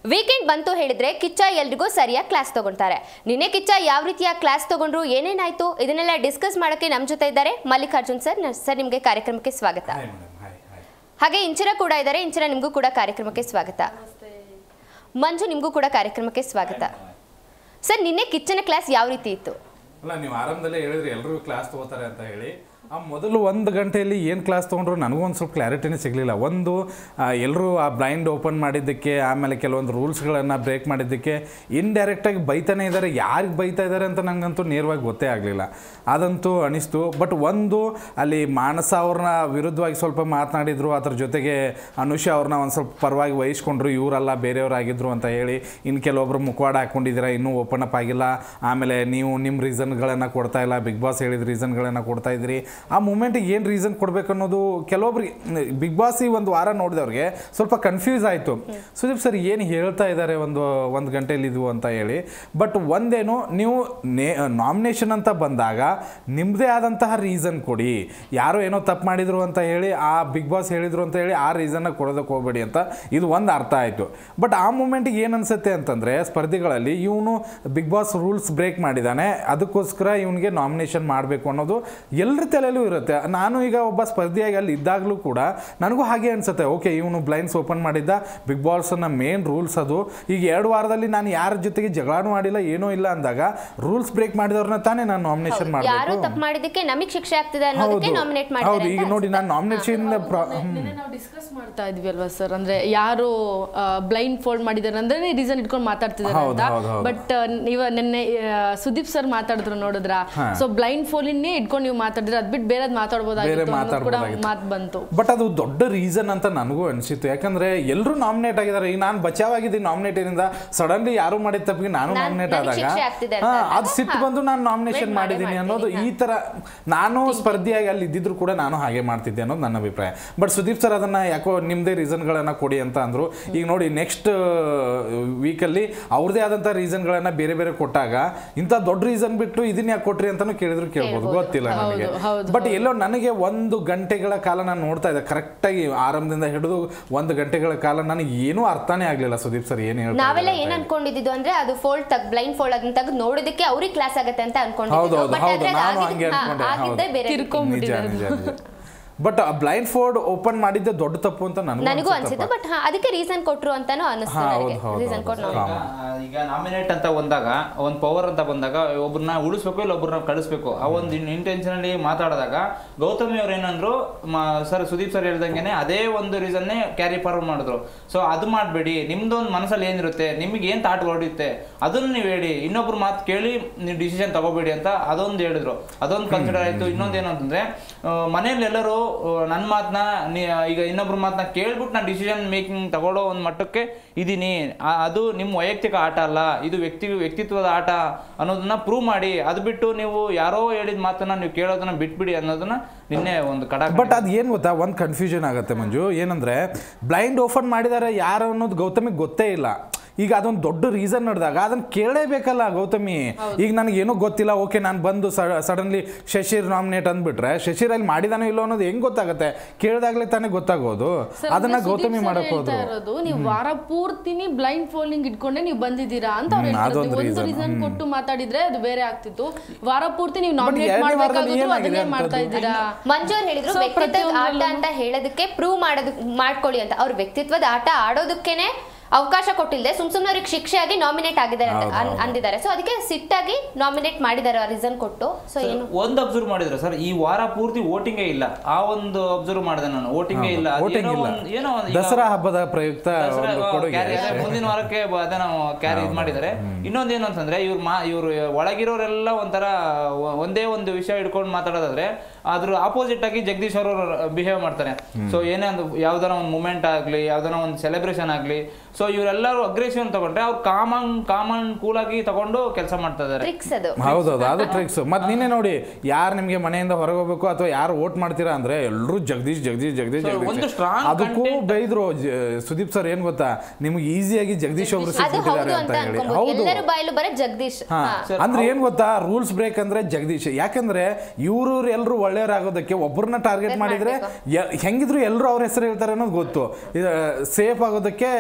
Weekend ಬಂತು ಹೇಳಿದ್ರೆ ಕಿಚ್ಚ ಎಲ್ರಿಗೂ ಸರಿಯಾಗಿ ಕ್ಲಾಸ್ ತಗೊಳ್ತಾರೆ ನಿನ್ನೆ ಕಿಚ್ಚ ಯಾವ ರೀತಿಯ ಕ್ಲಾಸ್ ತಗೊಂಡ್ರು ಏನೇನಾಯ್ತು ಇದನ್ನೆಲ್ಲ ಡಿಸ್ಕಸ್ ಮಾಡಕ್ಕೆ ನಮ್ಮ ಜೊತೆ ಇದ್ದಾರೆ ಮಲ್ಲಿಕಾರ್ಜುನ್ ಸರ್ ನ- ಸರ್ ನಿಮಗೆ ಕಾರ್ಯಕ್ರಮಕ್ಕೆ ಸ್ವಾಗತ ಹಾಯ್ ಮೇಡಮ್ ಹಾಯ್ ಹಾಯ್ ಹಾಗೆ ಇಂಚಿರ ಕೂಡ ಇದ್ದಾರೆ ಇಂಚಿರ ನಿಮಗೂ ಕೂಡ ಕಾರ್ಯಕ್ರಮಕ್ಕೆ ಸ್ವಾಗತ ಮಂಜು ನಿಮಗೂ ಕೂಡ ಕಾರ್ಯಕ್ರಮಕ್ಕೆ ಸ್ವಾಗತ ಸರ್ ನಿನ್ನೆ ಕಿಚ್ಚನ ಕ್ಲಾಸ್ ಯಾವ ರೀತಿ ಇತ್ತು ಅಲ್ಲ ನೀವು ಆರಂಭದಲ್ಲೇ ಹೇಳಿದ್ರಿ ಎಲ್ಲರೂ ಕ್ಲಾಸ್ ತಗೋತಾರೆ ಅಂತ ಹೇಳಿ ಆ ಮೊದಲು ಒಂದು ಗಂಟೆಯಲ್ಲಿ ಏನು ಕ್ಲಾಸ್ ತೊಗೊಂಡ್ರು ನನಗೂ ಒಂದು ಸ್ವಲ್ಪ ಕ್ಲಾರಿಟಿನೇ ಸಿಗಲಿಲ್ಲ ಒಂದು ಎಲ್ಲರೂ ಆ ಬ್ಲೈಂಡ್ ಓಪನ್ ಮಾಡಿದ್ದಕ್ಕೆ ಆಮೇಲೆ ಕೆಲವೊಂದು ರೂಲ್ಸ್ಗಳನ್ನು ಬ್ರೇಕ್ ಮಾಡಿದ್ದಕ್ಕೆ ಇಂಡೈರೆಕ್ಟಾಗಿ ಬೈತಾನೆ ಇದ್ದಾರೆ ಯಾರಿಗೆ ಬೈತಾ ಇದ್ದಾರೆ ಅಂತ ನನಗಂತೂ ನೇರವಾಗಿ ಗೊತ್ತೇ ಆಗಲಿಲ್ಲ ಅದಂತೂ ಅನಿಸ್ತು ಬಟ್ ಒಂದು ಅಲ್ಲಿ ಮಾನಸ ಅವ್ರನ್ನ ವಿರುದ್ಧವಾಗಿ ಸ್ವಲ್ಪ ಮಾತನಾಡಿದ್ರು ಅದ್ರ ಜೊತೆಗೆ ಅನುಷಾ ಅವ್ರನ್ನ ಒಂದು ಸ್ವಲ್ಪ ಪರವಾಗಿ ವಹಿಸ್ಕೊಂಡ್ರು ಇವರಲ್ಲ ಬೇರೆಯವರಾಗಿದ್ರು ಅಂತ ಹೇಳಿ ಇನ್ನು ಕೆಲವೊಬ್ರು ಮುಖವಾಡ ಹಾಕ್ಕೊಂಡಿದ್ದೀರಾ ಇನ್ನೂ ಓಪನ್ ಅಪ್ ಆಗಿಲ್ಲ ಆಮೇಲೆ ನೀವು ನಿಮ್ಮ ರೀಸನ್ಗಳನ್ನು ಕೊಡ್ತಾ ಇಲ್ಲ ಬಿಗ್ ಬಾಸ್ ಹೇಳಿದ ರೀಸನ್ಗಳನ್ನು ಕೊಡ್ತಾ ಇದ್ದೀರಿ ಆ ಮೂಮೆಂಟಿಗೆ ಏನು ರೀಸನ್ ಕೊಡಬೇಕು ಅನ್ನೋದು ಕೆಲವೊಬ್ರಿಗೆ ಬಿಗ್ ಬಾಸ್ ಈ ಒಂದು ವಾರ ನೋಡಿದವ್ರಿಗೆ ಸ್ವಲ್ಪ ಕನ್ಫ್ಯೂಸ್ ಆಯಿತು ಸುದೀಪ್ ಸರ್ ಏನು ಹೇಳ್ತಾ ಇದ್ದಾರೆ ಒಂದು ಒಂದು ಗಂಟೆಯಲ್ಲಿ ಇದು ಅಂತ ಹೇಳಿ ಬಟ್ ಒಂದೇನು ನೀವು ನೇ ನಾಮಿನೇಷನ್ ಅಂತ ಬಂದಾಗ ನಿಮ್ಮದೇ ಆದಂತಹ ರೀಸನ್ ಕೊಡಿ ಯಾರೋ ಏನೋ ತಪ್ಪು ಮಾಡಿದ್ರು ಅಂತ ಹೇಳಿ ಆ ಬಿಗ್ ಬಾಸ್ ಹೇಳಿದ್ರು ಅಂತ ಹೇಳಿ ಆ ರೀಸನ್ನ ಕೊಡೋದಕ್ಕೆ ಹೋಗಬೇಡಿ ಅಂತ ಇದು ಒಂದು ಅರ್ಥ ಆಯಿತು ಬಟ್ ಆ ಮೂಮೆಂಟಿಗೆ ಏನು ಅನ್ಸುತ್ತೆ ಅಂತಂದರೆ ಸ್ಪರ್ಧಿಗಳಲ್ಲಿ ಇವನು ಬಿಗ್ ಬಾಸ್ ರೂಲ್ಸ್ ಬ್ರೇಕ್ ಮಾಡಿದ್ದಾನೆ ಅದಕ್ಕೋಸ್ಕರ ಇವನಿಗೆ ನಾಮಿನೇಷನ್ ಮಾಡಬೇಕು ಅನ್ನೋದು ಎಲ್ಲರ ತಲೆಯಲ್ಲೂ ಇರುತ್ತೆ ನಾನು ಈಗ ಒಬ್ಬ ಸ್ಪರ್ಧಿಯಾಗಿ ಅಲ್ಲಿ ಇದ್ದಾಗಲೂ ಕೂಡ ನನಗೂ ಹಾಗೆ ಅನ್ಸುತ್ತೆ ಓಕೆ ಇವನು ಬ್ಲೈಂಡ್ಸ್ ಓಪನ್ ಮಾಡಿದ್ದ ಬಿಗ್ ಬಾಸ್ನ ಮೇನ್ ರೂಲ್ಸ್ ಅದು ಈಗ ಎರಡು ವಾರದಲ್ಲಿ ನಾನು ಯಾರ ಜೊತೆಗೆ ಜಗಳನೂ ಮಾಡಿಲ್ಲ ಏನೂ ಇಲ್ಲ ಅಂದಾಗ ರೂಲ್ಸ್ ಬ್ರೇಕ್ ಮಾಡಿದವ್ರನ್ನ ತಾನೇ ನಾನು ನಾಮಿನೇಷನ್ ಯಾರು ಮಾಡಬೇಕು ತಪ್ಪು ಮಾಡಿದ್ದಕ್ಕೆ ನಮಗೆ ಶಿಕ್ಷೆ ಆಗ್ತಿದೆ ಅನ್ನೋದಕ್ಕೆ ಹೌದು ನಾಮಿನೇಟ್ ಹೌದು ಮಾಡಿದ್ದಾರೆ ಈಗ ನೋಡಿ ನಾನು ನಾಮಿನೇಷನ್ ನಿನ್ನೆ ನಾವು ಡಿಸ್ಕಸ್ ಮಾಡ್ತಾ ಇದ್ವಿ ಅಲ್ವಾ ಸರ್ ಅಂದ್ರೆ ಯಾರು ಬ್ಲೈಂಡ್ ಫೋಲ್ಡ್ ಮಾಡಿದಾರೆ ಅಂದ್ರೆ ರೀಸನ್ ಇಟ್ಕೊಂಡು ಮಾತಾಡ್ತಿದ್ದಾರೆ ಹೌದು, ಅಂತ ಹೌದು, ಹೌದು. ಬಟ್ ನೀವು ನಿನ್ನೆ ಆ, ಸುದೀಪ್ ಸರ್ ಮಾತಾಡಿದ್ರು ನೋಡಿದ್ರ ಸೊ ಬ್ಲೈಂಡ್ ಫೋಲಿನೇ ಇಟ್ಕೊಂಡು ನೀವು ಮಾತಾಡಿದ್ರೆ ಅದ್ ಬಿಟ್ಟು ಬೇರೆ ಬೇರೆ ಮಾತಾಡ್ಬೋದಾಗಿತ್ತು ಅನ್ನೋದು ಕೂಡ ಮಾತಾಡ್ಬೋದಾಗಿತ್ತು. ಮಾತು ಬಂತು ಬಟ್ ಅದು ದೊಡ್ಡ ರೀಸನ್ ಅಂತ ನನಗೂ ಅನಿಸಿತ್ತು ಯಾಕಂದ್ರೆ ಎಲ್ಲರೂ ನಾಮಿನೇಟ್ ಆಗಿದ್ದಾರೆ ಈಗ ನಾನು ಬಚಾವಾಗಿದ್ದೀನಿ ನಾಮಿನೇಟ್ ಇಂದ ಸಡನ್ಲಿ ಯಾರು ಮಾಡಿದ ತಪ್ಪಿಗೆ ನಾನು ನಾನ್- ನಾಮಿನೇಟ್ ನನಗೆ ಆದಾಗ ಶಿಕ್ಷೆ ಆಗ್ತಿದೆ ಅಂತ ಹಾ, ಅಂದಾಗ, ಅದು ಸಿಟ್ಟು ಹಾ. ಬಂದು ನಾನು ನಾಮಿನೇಷನ್ Wait ಮಾಡೇ ಮಾಡಿದ್ದೀನಿ ಅನ್ನೋದು ಮಾಡ್ತೀನಿ, ಈ ತರ ನಾನು ಸ್ಪರ್ಧಿಯಾಗಿ ಅಲ್ಲಿ ಇದ್ದಿದ್ರು ಕೂಡ ನಾನು ಹಾಗೆ ಮಾಡ್ತಿದ್ದೆ ಅನ್ನೋದು ನನ್ನ ಅಭಿಪ್ರಾಯ ಬಟ್ ಸುದೀಪ್ ಸರ್ ಅದನ್ನ ಯಾಕೋ ನಿಮ್ಮದೇ ರೀಸನ್ಗಳನ್ನ ಕೊಡಿ ಅಂತ ಅಂದ್ರು ಈಗ ನೋಡಿ ನೆಕ್ಸ್ಟ್ ವೀಕಲ್ಲಿ ಅವ್ರದೇ ಆದಂಥ ರೀಸನ್ಗಳನ್ನ ಬೇರೆ ಬೇರೆ ಕೊಟ್ಟಾಗ ಇಂಥ ದೊಡ್ಡ ರೀಸನ್ ಬಿಟ್ಟು ಇದನ್ನ ಯಾಕೆ ಕೊಟ್ರಿ ಅಂತಾನು ಕೇಳಿದ್ರು ಕೇಳ್ಬೋದು ಗೊತ್ತಿಲ್ಲ ನನಗೆ ಹೌದು, ಬಟ್ ಎಲ್ಲೋ ನನಗೆ ಒಂದು ಗಂಟೆಗಳ ಕಾಲ ನಾನು ನೋಡ್ತಾ ಇದ್ದೆ ಕರೆಕ್ಟಾಗಿ ಆರಂಭದಿಂದ ಹಿಡಿದು ಒಂದು ಗಂಟೆಗಳ ಕಾಲ ನನಗೆ ಏನೂ ಅರ್ಥನೇ ಆಗಲಿಲ್ಲ ಸುದೀಪ್ ಸರ್ ಏನು ಹೇಳ್ತಾರೆ ನಾವೆಲ್ಲ ಏನ್ ಅನ್ಕೊಂಡಿದ್ದು ಅಂದ್ರೆ ಅದು ಫೋಲ್ಡ್ ತಗ್ ಬ್ಲೈಂಡ್ ಫೋಲ್ಡ್ ಅದನ್ನ ತೆಗೆದು ನೋಡೋದಕ್ಕೆ ಅವ್ರಿಗೆ ಕ್ಲಾಸ್ ಆಗತ್ತೆ ಅಂತ ಹೌದು ಅನ್ಕೊಂಡಿದ್ದು ಹೌದು ಬಟ್ ಹೌದು ಆದ್ರೆ ಅದು ನಾನು ಆಗಿದ್ದು- ಹಂಗೆ ಹಾ, ಅನ್ಕೊಂಡೆ ಆಗಿದ್ದೇ ಹೌದು. ಬೇರೆ ನಿಜ ನಿಜ ನಿಜ ಬಟ್ ಬ್ಲೈಂಡ್ ಫೋರ್ಡ್ ಓಪನ್ ಮಾಡಿದ್ದೆ ದೊಡ್ಡ ತಪ್ಪು ಅಂತ ನನಗೂ ನನಗೂ ಅನ್ಸುತ್ತಪ್ಪ. ಅನ್ಸಿದ್ದು ಬಟ್ ಅದಕ್ಕೆ ರೀಸನ್ ಕೊಟ್ರು ಅಂತಾನು ಅನಿಸ್ತು ಹಾ, ನನಗೆ ಹೌದು, ಹೌದು, ರೀಸನ್ ಹೌದು. ಕೊಟ್ಟು ಹಾ. ನಾವು ಈಗ ನಾಮಿನೇಟ್ ಅಂತ ಬಂದಾಗ ಒಂದು ಪವರ್ ಅಂತ ಬಂದಾಗ ಒಬ್ರನ್ನ ಉಳಿಸ್ಬೇಕು ಇಲ್ಲ ಒಬ್ರನ್ನ ಕಳಿಸ್ಬೇಕು ಆ ಒಂದು ಇಂಟೆನ್ಷನಲ್ಲಿ ಮಾತಾಡಿದಾಗ ಗೌತಮಿ ಅವ್ರು ಏನಂದ್ರು ಸರ್ ಸುದೀಪ್ ಸರ್ ಹೇಳ್ದಂಗೆನೆ ಅದೇ ಒಂದು ರೀಸನ್ನೇ ಕ್ಯಾರಿ ಫಾರ್ವರ್ಡ್ ಮಾಡಿದ್ರು ಸೊ ಅದು ಮಾಡಬೇಡಿ ನಿಮ್ದೊಂದು ಮನಸ್ಸಲ್ಲಿ ಏನಿರುತ್ತೆ ನಿಮ್ಗೆ ಏನು ತಾಟ್ ಹೊರಡುತ್ತೆ ಅದನ್ನು ನೀವು ಹೇಳಿ ಇನ್ನೊಬ್ರು ಮಾತು ಕೇಳಿ ನೀವು ಡಿಸಿಷನ್ ತಗೋಬೇಡಿ ಅಂತ ಅದೊಂದು ಹೇಳಿದ್ರು ಅದೊಂದು ಕನ್ಸಿಡರ್ ಆಯ್ತು ಇನ್ನೊಂದೇನು ಅಂತಂದ್ರೆ ಮನೇಲಿ ಎಲ್ಲರೂ ನನ್ನ ಮಾತನ್ನ ಈಗ ಇನ್ನೊಬ್ರ ಮಾತನ್ನ ಕೇಳ್ಬಿಟ್ಟು ನಾನು ಡಿಸಿಷನ್ ಮೇಕಿಂಗ್ ತಗೊಳ್ಳೋ ಒಂದು ಮಟ್ಟಕ್ಕೆ ಇದೀನಿ ಆ- ಅದು ನಿಮ್ಮ ವೈಯಕ್ತಿಕ ಆಟ ಅಲ್ಲ ಇದು ವ್ಯಕ್ತಿ ವ್ಯಕ್ತಿತ್ವದ ಆಟ ಅನ್ನೋದನ್ನ ಪ್ರೂವ್ ಮಾಡಿ ಅದು ಬಿಟ್ಟು ನೀವು ಯಾರೋ ಹೇಳಿದ ಮಾತನ್ನ ನೀವು ಕೇಳೋದನ್ನ ಬಿಟ್ಬಿಡಿ ಅನ್ನೋದನ್ನ ನಿನ್ನೆ ಒಂದು ಕಡ ಬಟ್ ಅದು ಏನು ಗೊತ್ತಾ ಒಂದು ಕನ್ಫ್ಯೂಷನ್ ಆಗುತ್ತೆ ಮಂಜು ಏನಂದ್ರೆ ಬ್ಲೈಂಡ್ ಓಪನ್ ಮಾಡಿದ್ದಾರೆ ಯಾರು ಅನ್ನೋದು ಗೌತಮಿಗೆ ಗೊತ್ತೇ ಇಲ್ಲ ಈಗ ಅದೊಂದು ದೊಡ್ಡ ರೀಸನ್ ನಡೆದಾಗ ಅದನ್ನ ಕೇಳಲೇಬೇಕಲ್ಲ ಗೌತಮಿ ಈಗ ನನಗೆ ಏನೂ ಗೊತ್ತಿಲ್ಲ ಓಕೆ ನಾನು ಬಂದು ಸಡನ್ಲಿ ಶಶಿರ್ ನಾಮಿನೇಟ್ ಅಂದ್ಬಿಟ್ರೆ ಶಶಿರ್ ಅಲ್ಲಿ ಮಾಡಿದಾನೋ ಇಲ್ಲೋ ಅನ್ನೋದು ಹೆಂಗ್ ಗೊತ್ತಾಗುತ್ತೆ ಕೇಳಿದಾಗಲೇ ತಾನೇ ಗೊತ್ತಾಗೋದು Sir, ಅದನ್ನ ಅಂದ್ರೆ ಗೌತಮಿ ಸುದೀಪ್ sir ಮಾಡಕ್ ಹೇಳ್ತಾ ಹೋದ್ರು ಇರೋದು ನೀವು ವಾರ ಪೂರ್ತಿನಿ ಬ್ಲೈಂಡ್ ಫೋಲ್ಡಿಂಗ್ ಇಟ್ಕೊಂಡೆ ನೀವು ಬಂದಿದ್ದೀರಾ ಅಂತ ಅವ್ರು ಹ್ಮ್, ಹೇಳ್ತಾರೆ ಅದೊಂದು ಒಂದು reason. ರೀಸನ್ ಕೊಟ್ಟು ಮಾತಾಡಿದ್ರೆ ಅದು ಬೇರೆ ಆಗ್ತಿತ್ತು ವಾರ ಪೂರ್ತಿ ನೀವು ನಾಮಿನೇಟ್ ಎರಡನೇ ವಾರದಲ್ಲಿ ಮಾಡ್ಬೇಕಾದ್ರು ಏನಾಗಿದೆ ಅದನ್ನೇ ಮಾಡ್ತಾ ಅಂತದ್ದು? ಇದ್ದೀರಾ ಮಂಜು ಅವ್ರು ಹೇಳಿದ್ರು So, ವ್ಯಕ್ತಿತ್ವದ ಆಟ ಪ್ರತಿಯೊಂದ್ರಲ್ಲೂ- ಅಂತ ಹೇಳೋದಕ್ಕೆ ಪ್ರೂವ್ ಮಾಡೋದು ಮಾಡ್ಕೊಳ್ಳಿ ಅಂತ ಅವ್ರ ವ್ಯಕ್ತಿತ್ವದ ಆಟ ಆಡೋದಕ್ಕೇನೆ ಅವಕಾಶ ಕೊಟ್ಟಿಲ್ಲದೆ ಸುಮ್ ಸುಮ್ನೆ ಅವ್ರಿಗೆ ಶಿಕ್ಷೆ ಆಗಿ ನಾಮಿನೇಟ್ ಆಗಿದ್ದಾರೆ ಅಂತ ಅನ್- ಅಂದಿದ್ದಾರೆ ಸೊ ಅದಕ್ಕೆ ಸಿಟ್ಟಾಗಿ ನಾಮಿನೇಟ್ ಮಾಡಿದ್ದಾರೆ ರೀಸನ್ ಕೊಟ್ಟು ಸೊ ಏನು ಒಂದು ಅಬ್ಸರ್ವ್ ಮಾಡಿದ್ರೆ ಸರ್ ಈ ವಾರ ಪೂರ್ತಿ ವೋಟಿಂಗೇ ಇಲ್ಲ ಆ ಒಂದು ಅಬ್ಸರ್ವ್ ಮಾಡಿದೆ ನಾನು ವೋಟಿಂಗೇ ಇಲ್ಲ ಅದು ವೋಟಿಂಗ್ ಏನೋ ಇಲ್ಲ ಒಂದ್- ಏನೋ ಒಂದ್ ಈಗ- ದಸರಾ ಹಬ್ಬದ ಪ್ರಯುಕ್ತ ದಸರಾ ಒಂದು ಕೊಡುಗೆ carry ಅದೇ ಮುಂದಿನ ವಾರಕ್ಕೆ ಬ- ಅದನ್ನ ಕ್ಯಾರಿ ಇದು ಮಾಡಿದ್ದಾರೆ ಇನ್ನೊಂದೇನು ಅಂತಂದ್ರೆ ಇವ್ರು ಮಾ ಇವ್ರು ಒಳಗಿರೋರೆಲ್ಲ ಒಂಥರ ಒ- ಒಂದೇ ಒಂದು ವಿಷಯ ಹಿಡ್ಕೊಂಡು ಮಾತಾಡೋದಾದ್ರೆ ಅದ್ರ ಆಪೋಸಿಟ್ ಆಗಿ ಜಗದೀಶ್ ಅವರು ಬಿಹೇವ್ ಮಾಡ್ತಾರೆ ಸೊ ಏನೇ ಒಂದು ಯಾವ್ದಾರ ಒಂದು ಮೂಮೆಂಟ್ ಆಗ್ಲಿ ಯಾವ್ದಾರ ಒಂದು ಸೆಲೆಬ್ರೇಷನ್ ಆಗ್ಲಿ ಸೊ ಇವರೆಲ್ಲರೂ ಅಗ್ರೆಸಿವ್ ತಗೊಂಡ್ರೆ ಅವ್ರು ಕಾಮನ್ ಕಾಮನ್ ಕೂಲ್ ಆಗಿ ತಗೊಂಡು ಕೆಲಸ ಮಾಡ್ತಾ ಇದಾರೆ ಟ್ರಿಕ್ಸ್ ಅದು ಹೌದೌದು ಅದು ಟ್ರಿಕ್ಸ್ ಮತ್ತೆ ನಿನ್ನೆ ನೋಡಿ ಯಾರು ನಿಮಗೆ ಮನೆಯಿಂದ ಹೊರಗೆ ಹೋಗ್ಬೇಕು ಅಥವಾ ಯಾರು ವೋಟ್ ಮಾಡ್ತೀರಾ ಅಂದ್ರೆ ಎಲ್ಲರೂ ಜಗದೀಶ್ ಜಗದೀಶ್ ಜಗದೀಶ್ So, ಒಂದು ಜಗದೀಶ್ strong ಅದಕ್ಕೂ content- ಬೈದ್ರು ಜ- ಸುದೀಪ್ ಸರ್ ಏನ್ ಗೊತ್ತಾ ನಿಮ್ಗೆ ಈಸಿಯಾಗಿ ಜಗದೀಶ್ ಅವರು ಅದು ಹೌದು ಸಿಕ್ಕಿದ್ದಾರೆ ಅಂತ ಅಂತ ಹೇಳಿ ಅನ್ಕೊಬಹುದು ಹೌದು ಎಲ್ಲರೂ ಬಾಯಲ್ಲೂ ಬರೀ ಜಗದೀಶ್ ಹಾ ಹಾ. ಅಂದ್ರೆ ಏನ್ ಗೊತ್ತಾ ರೂಲ್ಸ್ ಬ್ರೇಕ್ ಅಂದ್ರೆ ಜಗದೀಶ್ ಯಾಕಂದ್ರೆ ಇವರು ಎಲ್ಲರೂ ಒಳ್ಳೆಯವರಾಗೋದಕ್ಕೆ ಒಬ್ಬರನ್ನ ಟಾರ್ಗೆಟ್ ಮಾಡಿದ್ರೆ ಯ- ಹೆಂಗಿದ್ರು ಎಲ್ಲರೂ ಅವ್ರ ಹೆಸರು ಹೇಳ್ತಾರೆ ಅನ್ನೋದು ಗೊತ್ತು ಸೇಫ್ ಆಗೋದಕ್ಕೆ ಜಗದೀಶ್